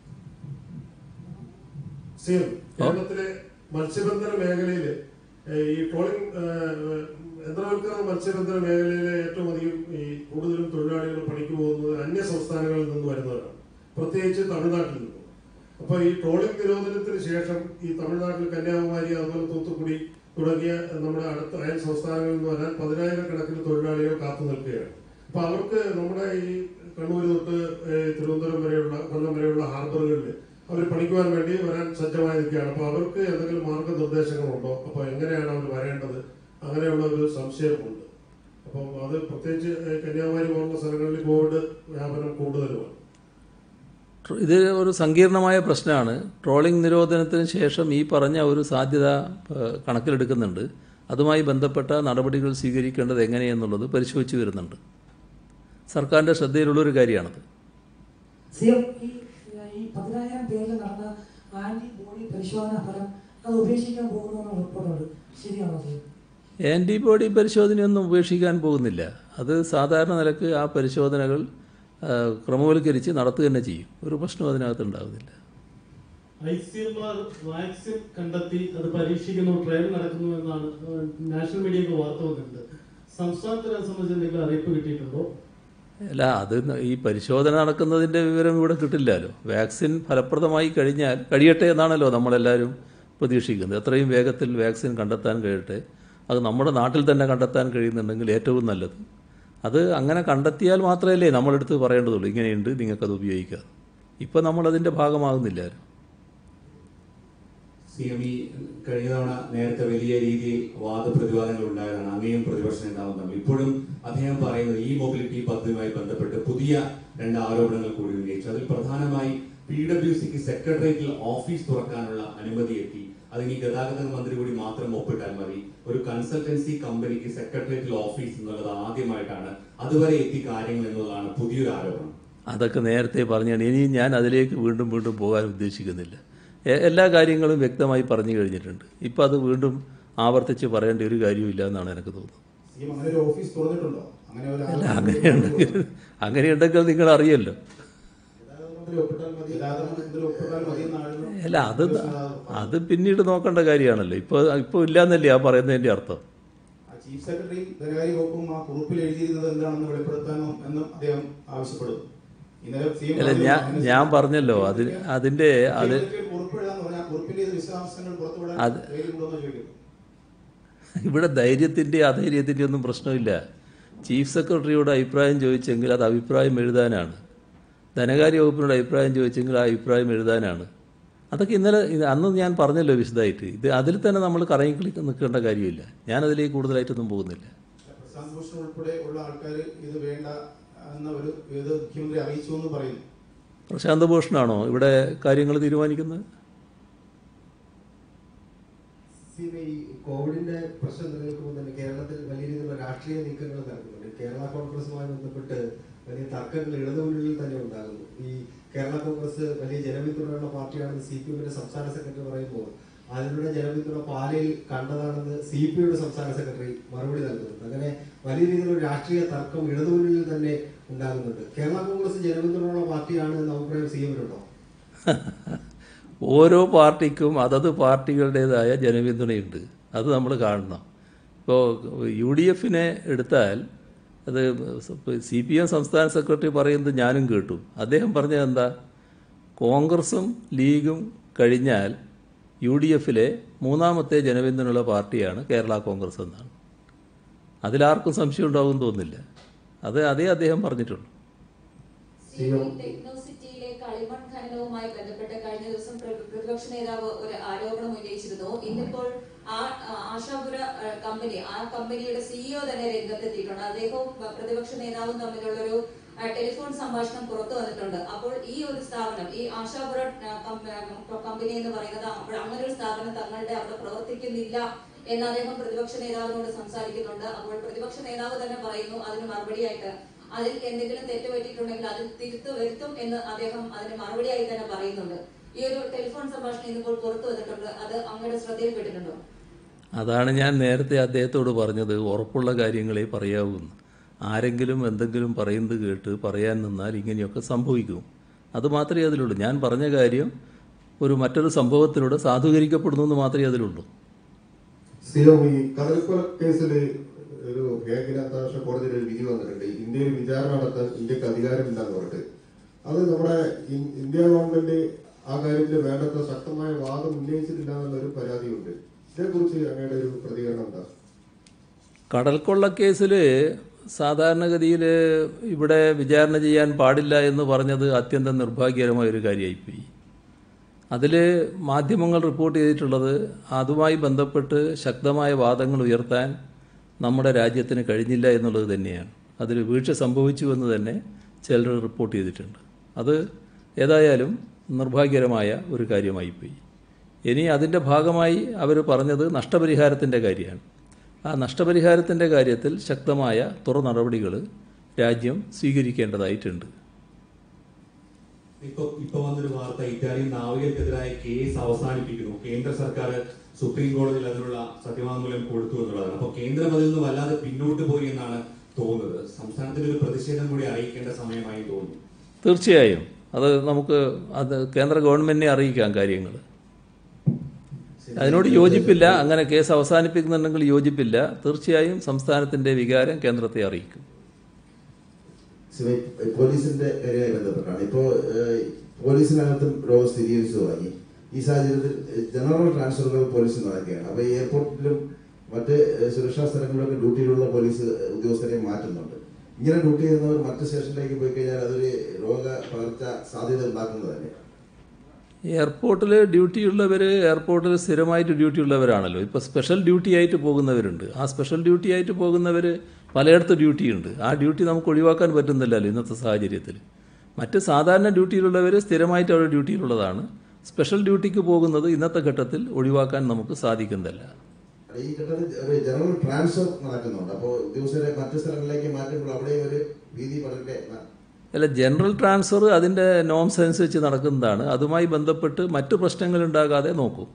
സിഎം കേരളത്തിലെ മത്സ്യബന്ധന മേഖലയിൽ ഈ ട്രോളിംഗ് യന്ത്രവൽക്കരണ മത്സ്യബന്ധന മേഖലയിലെ ഏറ്റവും അധികം ഈ കൂടുതലും തൊഴിലാളികൾ പണിക്ക് പോകുന്നത് അന്യ സംസ്ഥാനങ്ങളിൽ നിന്ന് വരുന്നവരാണ് പ്രത്യേകിച്ച് തമിഴ്നാട്ടിൽ നിന്ന് അപ്പൊ ഈ ട്രോളിംഗ് നിരോധനത്തിന് ശേഷം ഈ തമിഴ്നാട്ടിൽ കന്യാകുമാരി അതുപോലെ തൂത്തുക്കുടി തുടങ്ങിയ നമ്മുടെ അടുത്ത അയൽ സംസ്ഥാനങ്ങളിൽ നിന്ന് വരാൻ പതിനായിരക്കണക്കിന് തൊഴിലാളികൾ കാത്തു നിൽക്കുകയാണ് അപ്പൊ അവർക്ക് നമ്മുടെ ഈ കണ്ണൂർ തൊട്ട് ഏഹ്, തിരുവനന്തപുരം വരെയുള്ള കൊല്ലം വരെയുള്ള ഹാർബറുകളിൽ അവർ പഠിക്കുവാൻ വേണ്ടി വരാൻ സജ്ജമായി നിൽക്കുകയാണ് അപ്പൊ അവർക്ക് എന്തെങ്കിലും മാർഗനിർദ്ദേശങ്ങളുണ്ടോ അപ്പൊ എങ്ങനെയാണ് അവർ വരേണ്ടത് അങ്ങനെയുള്ള ഒരു സംശയമുണ്ട് അപ്പം അത് പ്രത്യേകിച്ച് ഏഹ്, കന്യാകുമാരി പോലുള്ള സ്ഥലങ്ങളിൽ കോവിഡ് വ്യാപനം കൂടുതലുമാണ് ട്ര- ഇത് ഒരു സങ്കീർണമായ പ്രശ്നമാണ് ട്രോളിംഗ് നിരോധനത്തിന് ശേഷം ഈ പറഞ്ഞ ഒരു സാധ്യത ഏഹ്, കണക്കിലെടുക്കുന്നുണ്ട് അതുമായി ബന്ധപ്പെട്ട നടപടികൾ സ്വീകരിക്കേണ്ടത് എങ്ങനെയെന്നുള്ളത് പരിശോധിച്ച് വരുന്നുണ്ട് സർക്കാരിൻ്റെ ശ്രദ്ധയിലുള്ളൊരു കാര്യമാണത് സി എം ഈ ഈ പതിനായിരം പേരിൽ നടന്ന ആന്റിബോഡി പരിശോധനാ ഫലം അത് ഉപേക്ഷിക്കാൻ പോകുന്നു റിപ്പോർട്ടുണ്ട് ശരിയാണോ സി ആൻറ്റിബോഡി പരിശോധനയൊന്നും ഉപേക്ഷിക്കാൻ പോകുന്നില്ല അത് സാധാരണ നിലക്ക് ആ പരിശോധനകൾ ആ, ക്രമവൽക്കരിച്ച് നടത്തുക തന്നെ ചെയ്യും ഒരു പ്രശ്നവും അതിനകത്ത് ഉണ്ടാകുന്നില്ല I C M R vaccine കണ്ടെത്തി അത് പരീക്ഷിക്കുന്നു ട്രയൽ നടക്കുന്നു എന്നാണ് ഏഹ്, നാഷണൽ മീഡിയക്ക് വാർത്ത വന്നിട്ടുണ്ട് സംസ്ഥാനത്തിനെ സംബന്ധിച്ച് എന്തെങ്കിലും അറിയിപ്പ് കിട്ടിയിട്ടുണ്ടോ അല്ല അത് ന- ഈ പരിശോധന നടക്കുന്നതിൻ്റെ വിവരം ഇവിടെ കിട്ടില്ലല്ലോ വാക്സിൻ ഫലപ്രദമായി കഴിഞ്ഞാൽ കഴിയട്ടെ എന്നാണല്ലോ നമ്മളെല്ലാവരും പ്രതീക്ഷിക്കുന്നത് എത്രയും വേഗത്തിൽ വാക്സിൻ കണ്ടെത്താൻ കഴിയട്ടെ അത് നമ്മുടെ നാട്ടിൽ തന്നെ കണ്ടെത്താൻ കഴിയുന്നുണ്ടെങ്കിൽ ഏറ്റവും നല്ലത് അത് അങ്ങനെ കണ്ടെത്തിയാൽ മാത്രമല്ലേ നമ്മളെടുത്ത് പറയേണ്ടതുള്ളൂ ഇങ്ങനെയുണ്ട് നിങ്ങൾക്കത് ഉപയോഗിക്കാം ഇപ്പം നമ്മളതിൻ്റെ ഭാഗമാകുന്നില്ലാരും സി എം ഇ കഴിഞ്ഞ തവണ നേരത്തെ വലിയ രീതിയിൽ വാദപ്രതിവാദങ്ങൾ ഉണ്ടായതാണ് അങ്ങനെയും പ്രതിപക്ഷ നേതാവും തമ്മിൽ ഇപ്പോഴും അദ്ദേഹം പറയുന്നത് ഈ മൊബിലിറ്റി പദ്ധതിയുമായി ബന്ധപ്പെട്ട് പുതിയ രണ്ട് ആരോപണങ്ങൾ കൂടി ഉന്നയിച്ചു അതിൽ പ്രധാനമായി പി ഡബ്ല്യു സിക്ക് സെക്രട്ടേറിയറ്റിൽ ഓഫീസ് തുറക്കാനുള്ള അനുമതി എത്തി അതിന് ഈ ഗതാഗത മന്ത്രി കൂടി മാത്രം ഒപ്പിട്ടാൽ മതി ഒരു കൺസൾട്ടൻസി കമ്പനിക്ക് സെക്രട്ടേറിയറ്റിൽ ഓഫീസ് എന്നുള്ളത് ആദ്യമായിട്ടാണ് അതുവരെ എത്തി കാര്യങ്ങൾ എന്നുള്ളതാണ് പുതിയൊരു ആരോപണം അതൊക്കെ നേരത്തെ പറഞ്ഞാണ് ഇനി ഞാൻ അതിലേക്ക് വീണ്ടും വീണ്ടും പോകാൻ ഉദ്ദേശിക്കുന്നില്ല എ- എല്ലാ കാര്യങ്ങളും വ്യക്തമായി പറഞ്ഞു കഴിഞ്ഞിട്ടുണ്ട് ഇപ്പം അത് വീണ്ടും ആവർത്തിച്ച് പറയേണ്ട ഒരു കാര്യമില്ല എന്നാണ് എനിക്ക് തോന്നുന്നത് സി എം അങ്ങനെ ഒരു ഓഫീസ് തുറന്നിട്ടുണ്ടോ അങ്ങനെ ഒരു അല്ല അങ്ങനെയുണ്ടെങ്കിൽ അങ്ങനെയുണ്ടെങ്കിൽ നിങ്ങൾ അറിയല്ലോ ഗതാഗത മന്ത്രി ഒപ്പിട്ടാൽ മതി ഗതാഗത മന്ത്രി ഒപ്പിട്ടാൽ മതി എന്നായിരുന്നു അല്ല അത് അത് പിന്നീട് നോക്കേണ്ട കാര്യമാണല്ലോ ഇപ്പോൾ ഇപ്പോൾ ഇല്ലാന്നല്ലേ ആ പറയുന്നതിൻ്റെ അർത്ഥം ചീഫ് സെക്രട്ടറിയും ധനകാര്യ വകുപ്പും ആ കുറിപ്പിൽ എഴുതിയിരുന്നത് എന്താണെന്ന് വെളിപ്പെടുത്താനോ എന്നും അദ്ദേഹം ആവശ്യപ്പെടുന്നു ഇന്നലെ സി എം അല്ല ഞാൻ ഞാൻ പറഞ്ഞല്ലോ അതിന് അതിന്റെ അത് കുറിപ്പ് എഴുതാന്ന് പറഞ്ഞാൽ കുറിപ്പിന്റെ വിശദാംശങ്ങൾ പുറത്തുവിടാൻ അത് ധൈര്യമുണ്ടോന്ന് ചോദിക്കുന്നു ഇവിടെ ധൈര്യത്തിൻ്റെ അധൈര്യത്തിൻ്റെ ഒന്നും പ്രശ്നമില്ല ചീഫ് സെക്രട്ടറിയോട് അഭിപ്രായം ചോദിച്ചെങ്കിൽ അത് അഭിപ്രായം എഴുതാനാണ് ധനകാര്യ വകുപ്പിനോട് അഭിപ്രായം ചോദിച്ചെങ്കിൽ ആ അഭിപ്രായം എഴുതാനാണ് അതൊക്കെ ഇന്നലെ ഇത് അന്ന് ഞാൻ പറഞ്ഞല്ലോ വിശദമായിട്ട് ഇത് അതിൽ തന്നെ നമ്മൾ കറങ്ങി കളി നിൽക്കേണ്ട കാര്യമില്ല ഞാനതിലേക്ക് കൂടുതലായിട്ടൊന്നും പോകുന്നില്ല പ്രശാന്ത് ഭൂഷൺ ഉൾപ്പെടെ ഉള്ള ആൾക്കാർ ഇത് വേണ്ട എന്ന ഒരു ഇത് മുഖ്യമന്ത്രി അറിയിച്ചു എന്ന് പറയുന്നു പ്രശാന്ത് ഭൂഷണാണോ ഇവിടെ കാര്യങ്ങൾ തീരുമാനിക്കുന്നത് സീമ ഈ കോവിഡിന്റെ പ്രശ്നം നിലനിൽക്കുമ്പോൾ തന്നെ കേരളത്തിൽ വലിയ രീതിയിലുള്ള രാഷ്ട്രീയ നീക്കങ്ങൾ നടക്കുന്നുണ്ട് കേരള കോൺഗ്രസുമായി ബന്ധപ്പെട്ട് വലിയ തർക്കങ്ങൾ ഇടതുമുന്നണിയിൽ തന്നെ ഉണ്ടാകുന്നു ഈ കേരള കോൺഗ്രസ് വലിയ ജനപിന്തുണയുള്ള പാർട്ടിയാണെന്ന് സി പി എമ്മിന്റെ സംസ്ഥാന സെക്രട്ടറി പറയുമ്പോൾ അതിലൂടെ ജനപിന്തുണ പാലയിൽ കണ്ടതാണെന്ന് സി പി ഐയുടെ സംസ്ഥാന സെക്രട്ടറി മറുപടി നൽകുന്നുണ്ട് അങ്ങനെ വലിയ രീതിയിലുള്ള രാഷ്ട്രീയ തർക്കം ഇടതുമുന്നണിയിൽ തന്നെ ഉണ്ടാകുന്നുണ്ട് കേരള കോൺഗ്രസ് ജനപിന്തുണയുള്ള പാർട്ടിയാണ് എന്ന അഭിപ്രായം സി എമ്മിനുണ്ടോ ഓരോ പാർട്ടിക്കും അതത് പാർട്ടികളുടേതായ ജനപിന്തുണയുണ്ട് അത് നമ്മൾ കാണണം ഇപ്പോൾ യു ഡി എഫിനെ എടുത്താൽ അത് സി പി എം സംസ്ഥാന സെക്രട്ടറി പറയുന്നത് ഞാനും കേട്ടു അദ്ദേഹം പറഞ്ഞത് എന്താ കോൺഗ്രസും ലീഗും കഴിഞ്ഞാൽ യു ഡി എഫിലെ മൂന്നാമത്തെ ജനപിന്തുണയുള്ള പാർട്ടിയാണ് കേരള കോൺഗ്രസ് എന്നാണ് അതിലാർക്കും സംശയം ഉണ്ടാകും തോന്നുന്നില്ല അത് അതേ അദ്ദേഹം പറഞ്ഞിട്ടുള്ളൂ ടെക്നോസിറ്റിയിലെ കളിമൺ ഖനനവുമായി ബന്ധപ്പെട്ട് കഴിഞ്ഞ ദിവസം പ്ര- പ്രതിപക്ഷ നേതാവ് ഒരു ആരോപണം ഉന്നയിച്ചിരുന്നു ഇന്നിപ്പോൾ ആ ആ, ആശാപുര ആ, കമ്പനി ആ കമ്പനിയുടെ സിഇഒ തന്നെ രംഗത്തെത്തിയിട്ടുണ്ട് അദ്ദേഹവും പ- പ്രതിപക്ഷ നേതാവും തമ്മിലുള്ള ഒരു ടെലിഫോൺ സംഭാഷണം പുറത്തു വന്നിട്ടുണ്ട് അപ്പോൾ ഈ ഒരു സ്ഥാപനം ഈ ആശാപുര ആ, കം- ആ, കമ്പനി എന്ന് പറയുന്നത് അപ്പോൾ അങ്ങനെ ഒരു സ്ഥാപനം തങ്ങളുടെ അവിടെ പ്രവർത്തിക്കുന്നില്ല എന്ന് അദ്ദേഹം പ്രതിപക്ഷ നേതാവിനോട് സംസാരിക്കുന്നുണ്ട് അപ്പോൾ പ്രതിപക്ഷ നേതാവ് തന്നെ പറയുന്നു അതിന് മറുപടിയായിട്ട് അതിൽ എന്തെങ്കിലും തെറ്റ് പറ്റിയിട്ടുണ്ടെങ്കിൽ അത് തിരുത്തു വരുത്തും എന്ന് അദ്ദേഹം അതിന് മറുപടിയായി തന്നെ പറയുന്നുണ്ട് ഈ ഒരു ടെലിഫോൺ സംഭാഷണം ഇന്നിപ്പോൾ പുറത്തു വന്നിട്ടുണ്ട് അത് അങ്ങയുടെ ശ്രദ്ധയിൽപ്പെട്ടിട്ടുണ്ടോ അതാണ് ഞാൻ നേരത്തെ അദ്ദേഹത്തോട് പറഞ്ഞത് ഉറപ്പുള്ള കാര്യങ്ങളെ പറയാവൂന്ന് ആരെങ്കിലും എന്തെങ്കിലും പറയുന്നത് കേട്ട് പറയാൻ നിന്നാൽ ഇങ്ങനെയൊക്കെ സംഭവിക്കും അത് മാത്രമേ അതിലുള്ളൂ ഞാൻ പറഞ്ഞ കാര്യം ഒരു മറ്റൊരു സംഭവത്തിലൂടെ സാധൂകരിക്കപ്പെടുന്നു എന്ന് മാത്രമേ അതിലുള്ളൂ സ്ഥിരം ഈ കടൽക്കൊല കേസിൽ ഒരു ഹേഗ് അന്താരാഷ്ട്ര കോടതിയിൽ ഒരു വിധി വന്നിട്ടുണ്ട് ഇന്ത്യയിൽ വിചാരണ നടത്താൻ ഇന്ത്യക്ക് അധികാരമില്ലെന്ന് പറഞ്ഞിട്ട് അത് നമ്മുടെ ഇൻ- ഇന്ത്യ ഗവൺമെന്റ് ആ കാര്യത്തിൽ വേണ്ടത്ര ശക്തമായ വാദം ഉന്നയിച്ചിട്ടില്ല എന്നുള്ളൊരു പരാതിയുണ്ട് ഇതേക്കുറിച്ച് അങ്ങയുടെ ഒരു പ്രതികരണം എന്താ കടൽക്കൊള്ളക്കേസിൽ സാധാരണഗതിയിൽ ഇവിടെ വിചാരണ ചെയ്യാൻ പാടില്ല എന്ന് പറഞ്ഞത് അത്യന്തം നിർഭാഗ്യകരമായ ഒരു കാര്യമായിപ്പോയി അതിൽ മാധ്യമങ്ങൾ റിപ്പോർട്ട് ചെയ്തിട്ടുള്ളത് അതുമായി ബന്ധപ്പെട്ട് ശക്തമായ വാദങ്ങൾ ഉയർത്താൻ നമ്മുടെ രാജ്യത്തിന് കഴിഞ്ഞില്ല എന്നുള്ളത് തന്നെയാണ് അതിൽ വീഴ്ച സംഭവിച്ചു എന്ന് തന്നെ ചിലർ റിപ്പോർട്ട് ചെയ്തിട്ടുണ്ട് അത് ഏതായാലും നിർഭാഗ്യകരമായ ഒരു കാര്യമായിപ്പോയി ഇനി അതിൻ്റെ ഭാഗമായി അവർ പറഞ്ഞത് നഷ്ടപരിഹാരത്തിൻ്റെ കാര്യമാണ് ആ നഷ്ടപരിഹാരത്തിൻ്റെ കാര്യത്തിൽ ശക്തമായ തുറ നടപടികൾ രാജ്യം സ്വീകരിക്കേണ്ടതായിട്ടുണ്ട് ഇപ്പൊ ഇപ്പൊ വന്നൊരു വാർത്ത ഇറ്റാലിയൻ നാവികർക്കെതിരായ കേസ് അവസാനിപ്പിക്കുന്നു കേന്ദ്ര സർക്കാർ സുപ്രീം കോടതിയിൽ അതിനുള്ള സത്യവാങ്മൂലം കൊടുത്തു എന്നുള്ളതാണ് അപ്പൊ കേന്ദ്രം അതിൽ നിന്ന് വല്ലാതെ പിന്നോട്ട് പോയി എന്നാണ് തോന്നുന്നത് സംസ്ഥാനത്തിന് ഒരു പ്രതിഷേധം കൂടി അറിയിക്കേണ്ട സമയമായി തോന്നുന്നു തീർച്ചയായും അത് നമുക്ക് അത് കേന്ദ്ര ഗവൺമെന്റിനെ അറിയിക്കാം കാര്യങ്ങൾ അതിനോട് യോജിപ്പില്ല അങ്ങനെ കേസ് അവസാനിപ്പിക്കുന്നുണ്ടെങ്കിൽ യോജിപ്പില്ല തീർച്ചയായും സംസ്ഥാനത്തിന്റെ വികാരം കേന്ദ്രത്തെ അറിയിക്കും സിമി, പോലീസിന്റെ കാര്യവുമായി ബന്ധപ്പെട്ടാണ് ഇപ്പോ ഏഹ്, പോലീസിനകത്തും രോഗം സ്ഥിരീകരിച്ചു തുടങ്ങി ഈ സാഹചര്യത്തിൽ ഏഹ്, ജനറൽ ട്രാൻസ്ഫറുകൾ പോലീസ് നടക്കുകയാണ് അപ്പൊ എയർപോർട്ടിലും മറ്റ് ഏഹ്, സുരക്ഷാ സ്ഥലങ്ങളിലൊക്കെ ഡ്യൂട്ടിയിലുള്ള പോലീസ് ഉദ്യോഗസ്ഥരെ മാറ്റുന്നുണ്ട് ഇങ്ങനെ ഡ്യൂട്ടി ചെയ്യുന്നവർ മറ്റ് സ്റ്റേഷനിലേക്ക് പോയി കഴിഞ്ഞാൽ അതൊരു രോഗ പകർച്ച സാധ്യത ഉണ്ടാക്കുന്നത് തന്നെ എയർപോർട്ടിൽ ഡ്യൂട്ടിയുള്ളവർ എയർപോർട്ടിൽ സ്ഥിരമായിട്ട് ഡ്യൂട്ടി ഉള്ളവരാണല്ലോ ഇപ്പോൾ സ്പെഷ്യൽ ഡ്യൂട്ടി ആയിട്ട് പോകുന്നവരുണ്ട് ആ സ്പെഷ്യൽ ഡ്യൂട്ടി ആയിട്ട് പോകുന്നവർ പലയിടത്ത് ഡ്യൂട്ടിയുണ്ട് ആ ഡ്യൂട്ടി നമുക്ക് ഒഴിവാക്കാൻ പറ്റുന്നില്ലല്ലോ ഇന്നത്തെ സാഹചര്യത്തിൽ മറ്റ് സാധാരണ ഡ്യൂട്ടിയിലുള്ളവർ സ്ഥിരമായിട്ട് അവിടെ ഡ്യൂട്ടിയിലുള്ളതാണ് സ്പെഷ്യൽ ഡ്യൂട്ടിക്ക് പോകുന്നത് ഇന്നത്തെ ഘട്ടത്തിൽ ഒഴിവാക്കാൻ നമുക്ക് സാധിക്കുന്നില്ല ഈ ഘട്ടത്തിൽ ഒരു ജനറൽ ട്രാൻസ്ഫർ നടക്കുന്നുണ്ട് അപ്പോൾ ഉദ്യോഗസ്ഥരെ മറ്റ് സ്ഥലങ്ങളിലേക്ക് മാറ്റുമ്പോൾ അവിടെ ഒരു ഭീതി പടരട്ടെ എന്നാണ് അല്ല ജനറൽ ട്രാൻസ്ഫർ അതിൻ്റെ നോംസ് അനുസരിച്ച് നടക്കുന്നതാണ് അതുമായി ബന്ധപ്പെട്ട് മറ്റു പ്രശ്നങ്ങൾ ഉണ്ടാകാതെ നോക്കും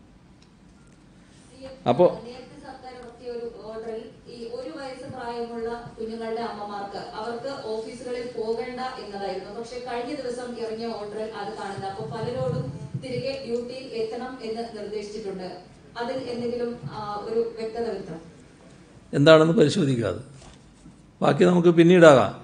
അപ്പോൾ നേരത്തെ സർക്കാർ ഇറക്കിയ ഒരു ഓർഡറിൽ ഈ ഒരു വയസ്സ് പ്രായമുള്ള കുഞ്ഞുങ്ങളുടെ അമ്മമാർക്ക് അവർക്ക് ഓഫീസുകളിൽ പോകേണ്ട എന്നതായിരുന്നു പക്ഷെ കഴിഞ്ഞ ദിവസം ഇറങ്ങിയ ഓർഡറിൽ അത് കാണുന്നത് അപ്പൊ പലരോടും തിരികെ ഡ്യൂട്ടിയിൽ എത്തണം എന്ന് നിർദ്ദേശിച്ചിട്ടുണ്ട് അതിൽ എന്തെങ്കിലും ആ, ഒരു വ്യക്തത വരുത്തണം എന്താണെന്ന് പരിശോധിക്കാതെ ബാക്കി നമുക്ക് പിന്നീടാകാം